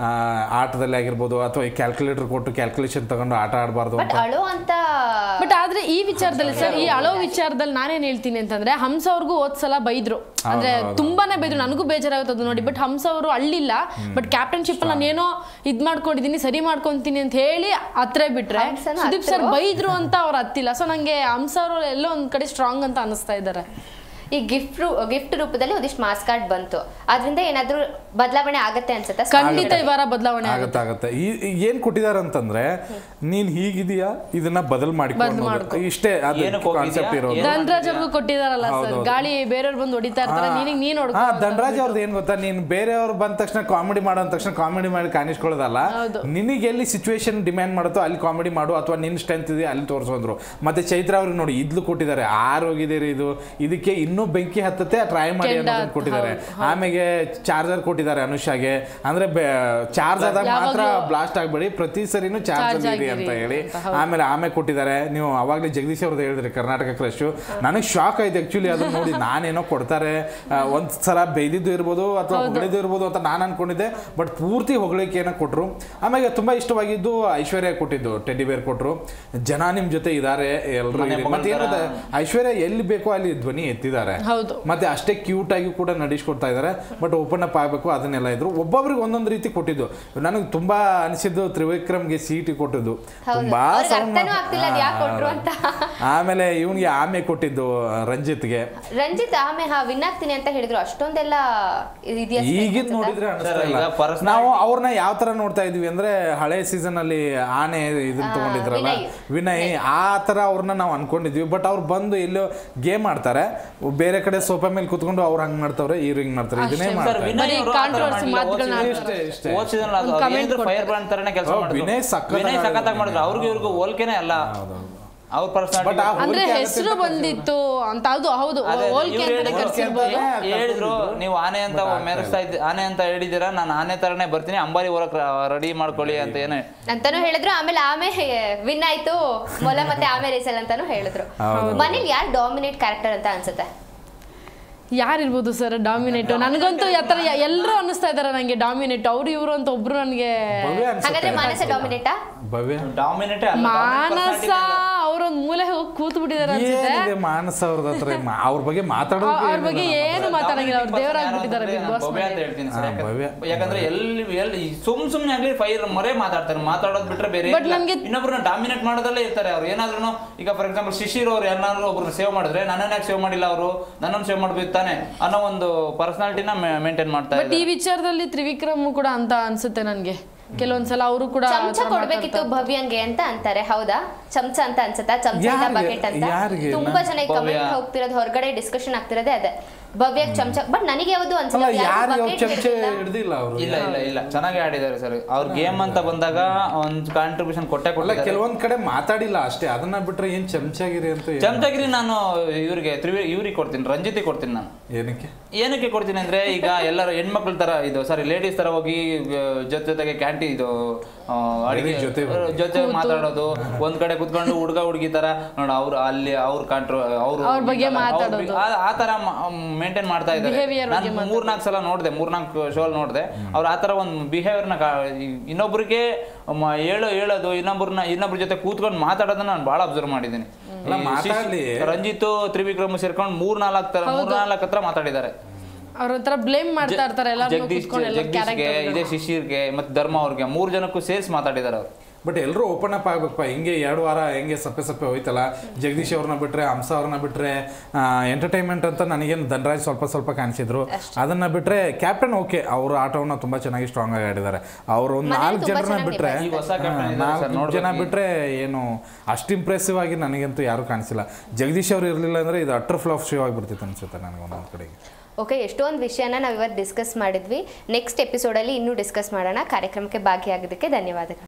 ಆಟದಲ್ಲಿ ಆಗಿರ್ಬೋದು ಅಥವಾ ಈ ಕ್ಯಾಲ್ಕುಲೇಟರ್ ಕೊಟ್ಟು ಕ್ಯಾಲ್ಕುಲೇಷನ್ ತಗೊಂಡು ಆಟ ಆಡಬಾರ್ದು ಬಟ್ ಅಂತ ಅಳು ಅಂತ ಬಟ್ ಆದ್ರೆ ಈ ವಿಚಾರದಲ್ಲಿ ಸರ್ ಈ ಅಳೋ ವಿಚಾರದಲ್ಲಿ ನಾನೇನ್ ಹೇಳ್ತೀನಿ ಅಂತಂದ್ರೆ ಹಂಸ ಅವ್ರಿಗೂ ಹೋದ್ ಸಲ ಬೈದ್ರು ಅಂದ್ರೆ ತುಂಬಾನೇ ಬೈದ್ರು ನನಗೂ ಬೇಜಾರಾಗುತ್ತೆ ಅದು ನೋಡಿ ಬಟ್ ಹಂಸ ಅವರು ಅಳ್ಳಿಲ್ಲ ಬಟ್ ಕ್ಯಾಪ್ಟನ್ಶಿಪ್ ನಾನು ಏನೋ ಇದ್ ಮಾಡ್ಕೊಂಡಿದೀನಿ ಸರಿ ಮಾಡ್ಕೊಂತೀನಿ ಅಂತ ಹೇಳಿ ಹತ್ರ ಬಿಟ್ರೆ ಹಂಸನೂ ಸುದೀಪ್ ಸರ್ ಹತ್ರು. ಬೈದ್ರು ಅಂತ ಅವ್ರು ಹತ್ತಿಲ್ಲ ಸೊ ನಂಗೆ ಹಂಸ ಅವರು ಎಲ್ಲೋ ಒಂದ್ ಕಡೆ ಸ್ಟ್ರಾಂಗ್ ಅಂತ ಅನಿಸ್ತಾ ಇದ್ದಾರೆ ಈ ಗಿಫ್ಟ್ ಗಿಫ್ಟ್ ರೂಪದಲ್ಲಿ ಒಂದಿಷ್ಟು ಮಾಸ್ ಕಾರ್ಡ್ ಬಂತು ಅದರಿಂದ ಏನಾದ್ರೂ ಬದಲಾವಣೆ ಆಗತ್ತೆ ಅನ್ಸುತ್ತಾ ಖಂಡಿತ ಈ ವಾರ ಬದಲಾವಣೆ ಆಗತ್ತೆ ಆಗತ್ತೆ ಈ ಈ- ಏನ್ ಕೊಟ್ಟಿದ್ದಾರೆ ಅಂತಂದ್ರೆ ನೀನ್ ಹೀಗಿದೀಯಾ ಇದನ್ನ ಬದಲ್ ಮಾಡಿಕೊಂಡು ಇಷ್ಟೇ ಅದು ಏನಕ್ಕೆ ಹೋಗಿದ್ಯಾ? ಕಾನ್ಸೆಪ್ಟ್ ಇರೋದು ಏನು- ಧನ್ರಾಜ್ ಅವ್ರಿಗೂ ಕೊಟ್ಟಿದಾರಲ್ಲ ಸರ್ ಗಾಳಿ ಬೇರೆಯವ್ರು ಬಂದು ಹೊಡಿತಾ ಇರ್ತಾರೆ ನೀನಿಗ್ ನೀನ್ ಹಾ ನೋಡ್ಕೊ ಧನರಾಜ್ ಅವ್ರದ್ದು ಏನ್ ಗೊತ್ತಾ ನೀನ್ ಬೇರೆಯವ್ರು ಬಂದ ತಕ್ಷಣ ಕಾಮಿಡಿ ಮಾಡೋ ತಕ್ಷಣ ಕಾಮಿಡಿ ಮಾಡಿ ಕಾಣಿಸ್ಕೊಳ್ಳೋದಲ್ಲ ನಿನಗೆ ಎಲ್ಲಿ ಸಿಚುವೇಶನ್ ಡಿಮ್ಯಾಂಡ್ ಮಾಡುತ್ತೋ ಅಲ್ಲಿ ಕಾಮಿಡಿ ಮಾಡು ಅಥವಾ ನಿನ್ ಸ್ಟ್ರೆಂತ್ ಇದೆ ಅಲ್ಲಿ ತೋರಿಸೋದ್ರು ಮತ್ತೆ ಚೈತ್ರ ಅವ್ರಿಗೆ ನೋಡಿ ಇದ್ಲು ಕೊಟ್ಟಿದ್ದಾರೆ ಆರ್ ಹೋಗಿದ್ದೀರಿ ಇದು ಇದಕ್ಕೆ ಇನ್ನೂ ಬೆಂಕಿ ಹತ್ತತ್ತೆ ಟ್ರೈ ಮಾಡಿ ಅನ್ನೋದನ್ನ ಕೊಟ್ಟಿದ್ದಾರೆ ಆಮೇಲೆ ಚಾರ್ಜರ್ ಕೊಟ್ಟಿದ್ದಾರೆ ಅನುಷಾಗೆ ಅಂದ್ರೆ ಚಾರ್ಜ್ ಆದಾಗ ಮಾತ್ರ ಬ್ಲಾಸ್ಟ್ ಆಗ್ಬೇಡಿ ಪ್ರತಿ ಸರಿನೂ ಚಾರ್ಜ್ ಇರಿ ಅಂತ ಹೇಳಿ ಆಮೇಲೆ ಆಮೇಲೆ ಕೊಟ್ಟಿದ್ದಾರೆ ನೀವು ಅವಾಗಲೇ ಜಗದೀಶ್ ಅವ್ರದ್ದು ಹೇಳಿದ್ರಿ ಕರ್ನಾಟಕ ಕ್ರಶ್ ನನಗೆ ಶಾಕ್ ಆಯ್ತು ಆಕ್ಚುಲಿ ಅದನ್ನ ನೋಡಿ ನಾನೇನೋ ಕೊಡ್ತಾರೆ ಆ, ಒಂದ್ ಸಲ ಬೈದಿದ್ದು ಇರ್ಬೋದು ಅಥವಾ ಹೊಗಳಿದ್ದು ಇರ್ಬೋದು ಅಂತ ನಾನು ಅನ್ಕೊಂಡಿದ್ದೆ ಬಟ್ ಪೂರ್ತಿ ಹೊಗಳಿಕೆನ ಕೊಟ್ರು ಆಮೇಲೆ ತುಂಬಾ ಇಷ್ಟವಾಗಿದ್ದು ಐಶ್ವರ್ಯ ಕೊಟ್ಟಿದ್ದು ಟೆಡ್ಡಿ ಬೇರ್ ಕೊಟ್ರು ಜನ ನಿಮ್ ಜೊತೆ ಇದಾರೆ ಎಲ್ರು ಮನೆ ಇರಿ. ಮತ್ತೆ ಏನು ಗೊತ್ತಾ, ಐಶ್ವರ್ಯ ಎಲ್ಲಿ ಬೇಕೋ ಅಲ್ಲಿ ಧ್ವನಿ ಎತ್ತಿದ್ದಾರೆ ಹೌದು ಮತ್ತೆ ಅಷ್ಟೇ ಕ್ಯೂಟ್ ಆಗಿ ಕೂಡ ನಡೆಸ್ಕೊಡ್ತಾ ಇದ್ದಾರೆ ಬಟ್ ಓಪನ್ ಅಪ್ ಆಗಬೇಕು ಅದನ್ನೆಲ್ಲ ಇದ್ರು ಒಬ್ಬೊಬ್ರಿಗೆ ಒಂದೊಂದು ರೀತಿ ಕೊಟ್ಟಿದ್ದು ನನಗೆ ತುಂಬಾ ಅನಿಸಿದ್ದು ತ್ರಿವಿಕ್ರಮ್ಗೆ ಸೀಟಿ ಕೊಟ್ಟಿದ್ದು ಹೌದು. ತುಂಬಾ ಅವ್ರಿಗೆ sound ಅರ್ಥನೂ ಆಗ್ತಿಲ್ಲ ಅದ್ ಯಾಕ್ ಕೊಟ್ರು ಅಂತ. ಆಮೇಲೆ ಇವನ್ಗೆ ಆಮೆ ಕೊಟ್ಟಿದ್ದು ರಂಜಿತ್ಗೆ ರಂಜಿತ್ ಆಮೆ ಹಾ ವಿನ್ ಆಗ್ತೀನಿ ಅಂತ ಹೇಳಿದ್ರು ಅಷ್ಟೊಂದೆಲ್ಲ ಇದೆಯಾ ಈಗಿನ ನೋಡಿದ್ರೆ ಅನಿಸ್ತಾ ಸರ್, ಇಲ್ಲ ಈಗ personality- ನಾವು ಅವ್ರನ್ನ ಯಾವ ತರ ನೋಡ್ತಾ ಇದ್ವಿ ಅಂದ್ರೆ ಹಳೆ ಸೀಸನ್ ಅಲ್ಲಿ ಆನೆ ಇದನ್ನ ತಗೊಂಡಿದ್ರಲ್ಲ ವಿನಯ್. ವಿನಯ್ ಆ ತರ ಅವ್ರನ್ನ ನಾವು ಅನ್ಕೊಂಡಿದ್ವಿ ಬಟ್ ಅವ್ರು ಬಂದು ಎಲ್ಲೋ ಗೇಮ್ ಆಡ್ತಾರೆ ಬೇರೆ ಕಡೆ ಸೋಫಾ ಮೇಲೆ ಕುತ್ಕೊಂಡು ಅವ್ರು ಹಂಗ್ ಮಾಡ್ತಾವ್ರೆ ಇವ್ರು ಹಿಂಗ್ ಮಾಡ್ತಾರೆ ಇದನ್ನೇ ಸರ್ ಮಾಡ್ತಾರೆ ವಿನಯ್ ಬರೀ ಅವರು ಆ ಥರ controversy ಮಾಡಿಲ್ಲ. ಮಾತುಗಳನ್ನ ಹೋದ್ ಇಷ್ಟೇ, season- ಇಷ್ಟೇ. ಹೋದ್ season ಅದು ಒಂದು comment ಅದೇನಿದ್ರು ಫೈರ್ ಬ್ರಾಂಡ್ ತರನೇ ಕೆಲಸ ಓ, ಮಾಡಿದ್ರು ವಿನಯ್ ಸಖತ್ತಾಗಿ ವಿನಯ್ ಸಖತ್ತಾಗಿ ಆಡಿದ್ರು. ಮಾಡಿದ್ರು ಅವ್ರಿಗೆ ಇವ್ರಿಗೂ ಹೋಲ್ಕೆನೆ ಅಲ್ಲ ಅವ್ರ ಬಟ್ ಆ ಪರ್ಸನಾಲಿಟಿ ಅಂದ್ರೆ ಹೋಲಿಕೆ ಹೆಸರು ಆಗುತ್ತೆ ಅಂತ ಬಂದಿತ್ತು ಅಂತ ಅದು ಹೌದು ಹೋಲ್ಕೆ ಅಂತಾನೆ ಕರ್ಸಿರ್ಬೋದು ಹೇಳಿದ್ರು ನೀವು ಆನೆ ಅಂತ ಮೆರೆಸ್ತಾ ಇದ್ದ ಆನೆ ಅಂತ ಹೇಳಿದ್ದೀರಾ ನಾನು ಆನೆ ತರನೇ ಬರ್ತೀನಿ ಅಂಬಾರಿ ಹೊರಕ್ ರೆಡಿ ಮಾಡ್ಕೊಳ್ಳಿ ಅಂತ ಏನೇ ಅಂತಾನು ಹೇಳಿದ್ರು ಆಮೇಲೆ ಆಮೆ ವಿನ್ ಆಯ್ತು ಮೊಲ ಮತ್ತೆ ಆಮೆ ರೇಸಲ್ ಅಂತಾನು ಹೇಳಿದ್ರು ಮನೇಲಿ ಯಾರು ಡಾಮಿನೇಟ್ ಕ್ಯಾರೆಕ್ಟರ್ ಅಂತ ಅನ್ಸುತ್ತೆ ಯಾರಿರ್ಬೋದು ಸರ್ ಡಾಮಿನೇಟ್ ನನಗಂತೂ ಯಾತರ ಎಲ್ಲರೂ ಅನ್ನಿಸ್ತಾ ಇದಾರೆ ನಂಗೆ ಡಾಮಿನೇಟ್ ಅವ್ರು ಇವರು ಅಂತ ಒಬ್ರು ನನಗೆ ಭವ್ಯ ಹಾಗಾದ್ರೆ ಅನ್ಸುತ್ತೆ ಮಾನಸ ಡಾಮಿನೇಟಾ ಭವ್ಯ ಡಾಮಿನೇಟೇ ಅಲ್ಲ ಮಾನಸ ಅವ್ರೊಂದ್ ಮೂಲೆ ಹೋಗಿ ಕೂತ್ ಬಿಟ್ಟಿದಾರೆ ಅನ್ಸುತ್ತೆ ಏನಿದೆ ಮಾನಸ ಅವ್ರದ ಹತ್ರ ಮಾ- ಅವ್ರ ಬಗ್ಗೆ ಮಾತಾಡೋದು ಅವ್ರ ಬಗ್ಗೆ ಏನು ಮಾತಾಡಂಗಿಲ್ಲ ಅವ್ರು ದೇವರಾಗ್ಬಿಟ್ಟಿದ್ದಾರೆ ಬಿಗ್ ಬಾಸ್ ಭವ್ಯ ಅಂತ ಹೇಳ್ತೀನಿ ಸರ್ ಹಾ, ಯಾಕಂದ್ರೆ- ಭವ್ಯ. ಯಾಕಂದ್ರೆ ಎಲ್ಲಿ ಎಲ್ಲಿ ಸುಮ್ ಸುಮ್ನೆ ಆಗ್ಲಿ ಫೈರ್ ಮರೆ ಮಾತಾಡ್ತಾರೆ ಮಾತಾಡೋದ್ ಬಿಟ್ರೆ ಬೇರೆ But ನನ್ಗೆ- ಇನ್ನೊಬ್ರನ್ನ ಡಾಮಿನೇಟ್ ಮಾಡೋದಲ್ಲೇ ಇರ್ತಾರೆ ಅವ್ರು ಏನಾದ್ರು ಈಗ ಫಾರ್ ಎಕ್ಸಾಂಪಲ್ ಶಿಶಿರ್ ಅವ್ರು ಯಾರನ್ನಾದ್ರು ಒಬ್ರು ಸೇವ್ ಮಾಡಿದ್ರೆ ನನ್ನನ್ನ ಸೇವ್ ಮಾಡಿಲ್ಲ ಅವರು ನನ್ನನ್ನು ಸೇವ್ ಮಾಡ್ಬೇಕು ತಾನೆ ಅನ್ನೋ ಒಂದು ಪರ್ಸನಾಲಿಟಿನ ಮೇಂಟೈನ್ ಮಾಡ್ತಾ ಬಟ್ ಈ ಇದ್ದಾರೆ ವಿಚಾರದಲ್ಲಿ ತ್ರಿವಿಕ್ರಮ್ ಕೂಡ ಅಂತ ಅನ್ಸುತ್ತೆ ನನ್ಗೆ ಕೆಲವೊಂದ್ಸಲ ಅವರು ಕೂಡ ಆ ಚಮಚ ಥರ ಕೊಡ್ಬೇಕಿತ್ತು ಭವ್ಯಂಗೆ ಅಂತ ಅಂತಾರೆ ಹೌದಾ ಚಮಚ ಅಂತ ಅನ್ಸುತ್ತಾ ಚಮಚ ಇಲ್ಲ ಯಾರಿಗೆ? ಬಕೆಟ್ ಅಂತ ಯಾರಿಗೆ? ತುಂಬಾ ಜನ ಭವ್ಯ. ಕಮೆಂಟ್ ಹೋಗ್ತಿರೋದು ಹೊರಗಡೆ ಡಿಸ್ಕಷನ್ ಆಗ್ತಿರೋದೇ ಅದೇ ಭವ್ಯ ಚಮಚ ಬಟ್ ನನಗೆ ಯಾವುದು ಅಲ್ಲ ಅನ್ಸಲ್ಲ ಯಾರು ಯಾರು ಯಾವ bucket ಚಮಚೆ ಹಿಡ್ದಿಲ್ಲ. ಹಿಡ್ದಿಲ್ಲ ಅವರು ಇಲ್ಲ ಇಲ್ಲ ಇಲ್ಲ ಚೆನ್ನಾಗಿ ಆಡಿದ್ದಾರೆ ಸರ್ ಅವ್ರ ಗೇಮ್ ಅಂತ ಬಂದಾಗ ಒಂದು ಕಾಂಟ್ರಿಬ್ಯೂಷನ್ ಕೊಟ್ಟೆ ಅಲ್ಲ ಕೊಟ್ಟಿದ್ದಾರೆ ಕೆಲವೊಂದ್ ಕಡೆ ಮಾತಾಡಿಲ್ಲ ಅಷ್ಟೇ ಅದನ್ನ ಬಿಟ್ರೆ ಏನ್ ಚಮಚಾಗಿರಿ ಅಂತ ಏನು- ಚಮಚಗಿರಿ ನಾನು ಇವ್ರಿಗೆ ತ್ರಿವಿ ಇವ್ರಿಗೆ ಕೊಡ್ತೀನಿ ರಂಜಿತಿ ಕೊಡ್ತೀನಿ ನಾನು ಏನಕ್ಕೆ ಏನಕ್ಕೆ ಕೊಡ್ತೀನಿ ಅಂದ್ರೆ ಈಗ ಎಲ್ಲರೂ ಹೆಣ್ಮಕ್ಳ ತರ ಇದು ಸಾರಿ ಲೇಡೀಸ್ ತರ ಹೋಗಿ ಆ, ಜೊತೆ ಜೊತೆಗೆ ಕ್ಯಾಂಟೀನ್ ಇದು ಆ, ಅಡಿಗೆ Ladies ಜೊತೆ ಹೋಗಿ. ಜೊತೆ ಮಾತಾಡೋದು ಒಂದ್ ಕಡೆ ಕುತ್ಕೊಂಡು ಹುಡುಗ ಹುಡುಗಿ ತರ ನೋಡ ಅವ್ರು ಅಲ್ಲಿ ಅವ್ರ ಕಾಂಟ್ರೋ ಅವ್ರು ಅವ್ರ ಬಗ್ಗೆ ಮಾತಾಡೋದು. ಆ- ಆ ತರ ಮೇಂಟೈನ್ ಮಾಡ್ತಾ ಇದ್ದಾರೆ Behavior ಬಗ್ಗೆ ನಾನು ಮೂರ್ನಾಲ್ಕು ಸಲ ನೋಡಿದೆ ಮೂರ್ನಾಲ್ಕು ಶೋ ನೋಡಿದೆ ಅವ್ರು ಆ ತರ ಒಂದು ಬಿಹೇವಿಯರ್ನ ಇನ್ನೊಬ್ರಿಗೆ ಮ- ಹೇಳೋ ಹೇಳೋದು ಇನ್ನೊಬ್ರನ್ನ ಇನ್ನೊಬ್ರ ಜೊತೆ ಕೂತ್ಕೊಂಡು ಮಾತಾಡೋದನ್ನ ನಾನು ಬಹಳ ಅಬ್ಸರ್ವ್ ಮಾಡಿದ್ದೀನಿ ಅಲ್ಲ, ಈ ಮಾತಾಡ್ಲಿ. ಶಿಶ್- ರಂಜಿತ್ ತ್ರಿವಿಕ್ರಮ್ ಸೇರ್ಕೊಂಡು ಮೂರ್ ನಾಲ್ಕು ತರ ಮೂರ್ ನಾಲ್ಕು ಹತ್ರ ಮಾತಾಡಿದ್ದಾರೆ ಅವ್ರ ಒಂಥರ ಬ್ಲೇಮ್ ಮಾಡ್ತಾ ಇರ್ತಾರೆ ಎಲ್ಲರೂ ಜಗದೀಶ್ ಕುತ್ಕೊಂಡು ಎಲ್ಲ ಜಗದೀಶ್ಗೆ ಇದೇ ಶಿಶಿರ್ಗೆ ಮತ್ತೆ ಧರ್ಮ ಅವ್ರಿಗೆ ಮೂರ್ ಜನಕ್ಕೂ ಸೇರ್ಸ್ ಮಾತಾಡಿದಾರೆ ಅವ್ರು ಬಟ್ ಎಲ್ಲರೂ ಓಪನ್ ಅಪ್ ಆಗ್ಬೇಕಪ್ಪ ಹಿಂಗೆ ಎರಡು ವಾರ ಹೆಂಗೆ ಸಪ್ಪೆ ಸಪ್ಪೆ ಹೋಯ್ತಲ್ಲ ಜಗದೀಶ್ ಅವ್ರನ್ನ ಬಿಟ್ರೆ ಹಂಸ ಅವ್ರನ್ನ ಬಿಟ್ರೆ ಎಂಟರ್ಟೈನ್ಮೆಂಟ್ ಅಂತ ನನಗೇನು ಧನರಾಜ್ ಸ್ವಲ್ಪ ಸ್ವಲ್ಪ ಕಾಣಿಸಿದ್ರು ಅದನ್ನ ಬಿಟ್ರೆ ಕ್ಯಾಪ್ಟನ್ ಓಕೆ ಅವರು ಆಟವನ್ನ ತುಂಬಾ ಚೆನ್ನಾಗಿ ಸ್ಟ್ರಾಂಗ್ ಆಗಿ ಆಡಿದ್ದಾರೆ ಅವರು ಒಂದು ಮನೇಲಿ ನಾಲ್ಕು ತುಂಬಾ ಜನರನ್ನ ಚೆನ್ನಾಗಿ ಬಿಟ್ರೆ ಈ ಹೊಸ captain ಇದ್ದಾರೆ sir, ನಾಲ್ಕು ಜನ ನೋಡ್ಬೇಕು. ಬಿಟ್ರೆ ಏನು ಅಷ್ಟು ಇಂಪ್ರೆಸಿವ್ ಆಗಿ ನನಗಂತೂ ಯಾರು ಕಾಣಿಸಿಲ್ಲ ಜಗದೀಶ್ ಅವ್ರು ಇರಲಿಲ್ಲ ಅಂದ್ರೆ ಇದು ಅಟ್ರ್ ಫ್ಲಾಪ್ ಶೋ ಆಗಿಬಿಡ್ತಿತ್ತು ಅನ್ಸುತ್ತೆ ನನಗೆ ಒಂದೊಂದು ಕಡೆಗೆ ಓಕೆ ಎಷ್ಟೊಂದು ವಿಷಯನ ನಾವು ಇವತ್ತು ಡಿಸ್ಕಸ್ ಮಾಡಿದ್ವಿ ನೆಕ್ಸ್ಟ್ ಎಪಿಸೋಡಲ್ಲಿ ಇನ್ನೂ ಡಿಸ್ಕಸ್ ಮಾಡೋಣ ಕಾರ್ಯಕ್ರಮಕ್ಕೆ ಭಾಗಿಯಾಗೋದಕ್ಕೆ ಧನ್ಯವಾದಗಳು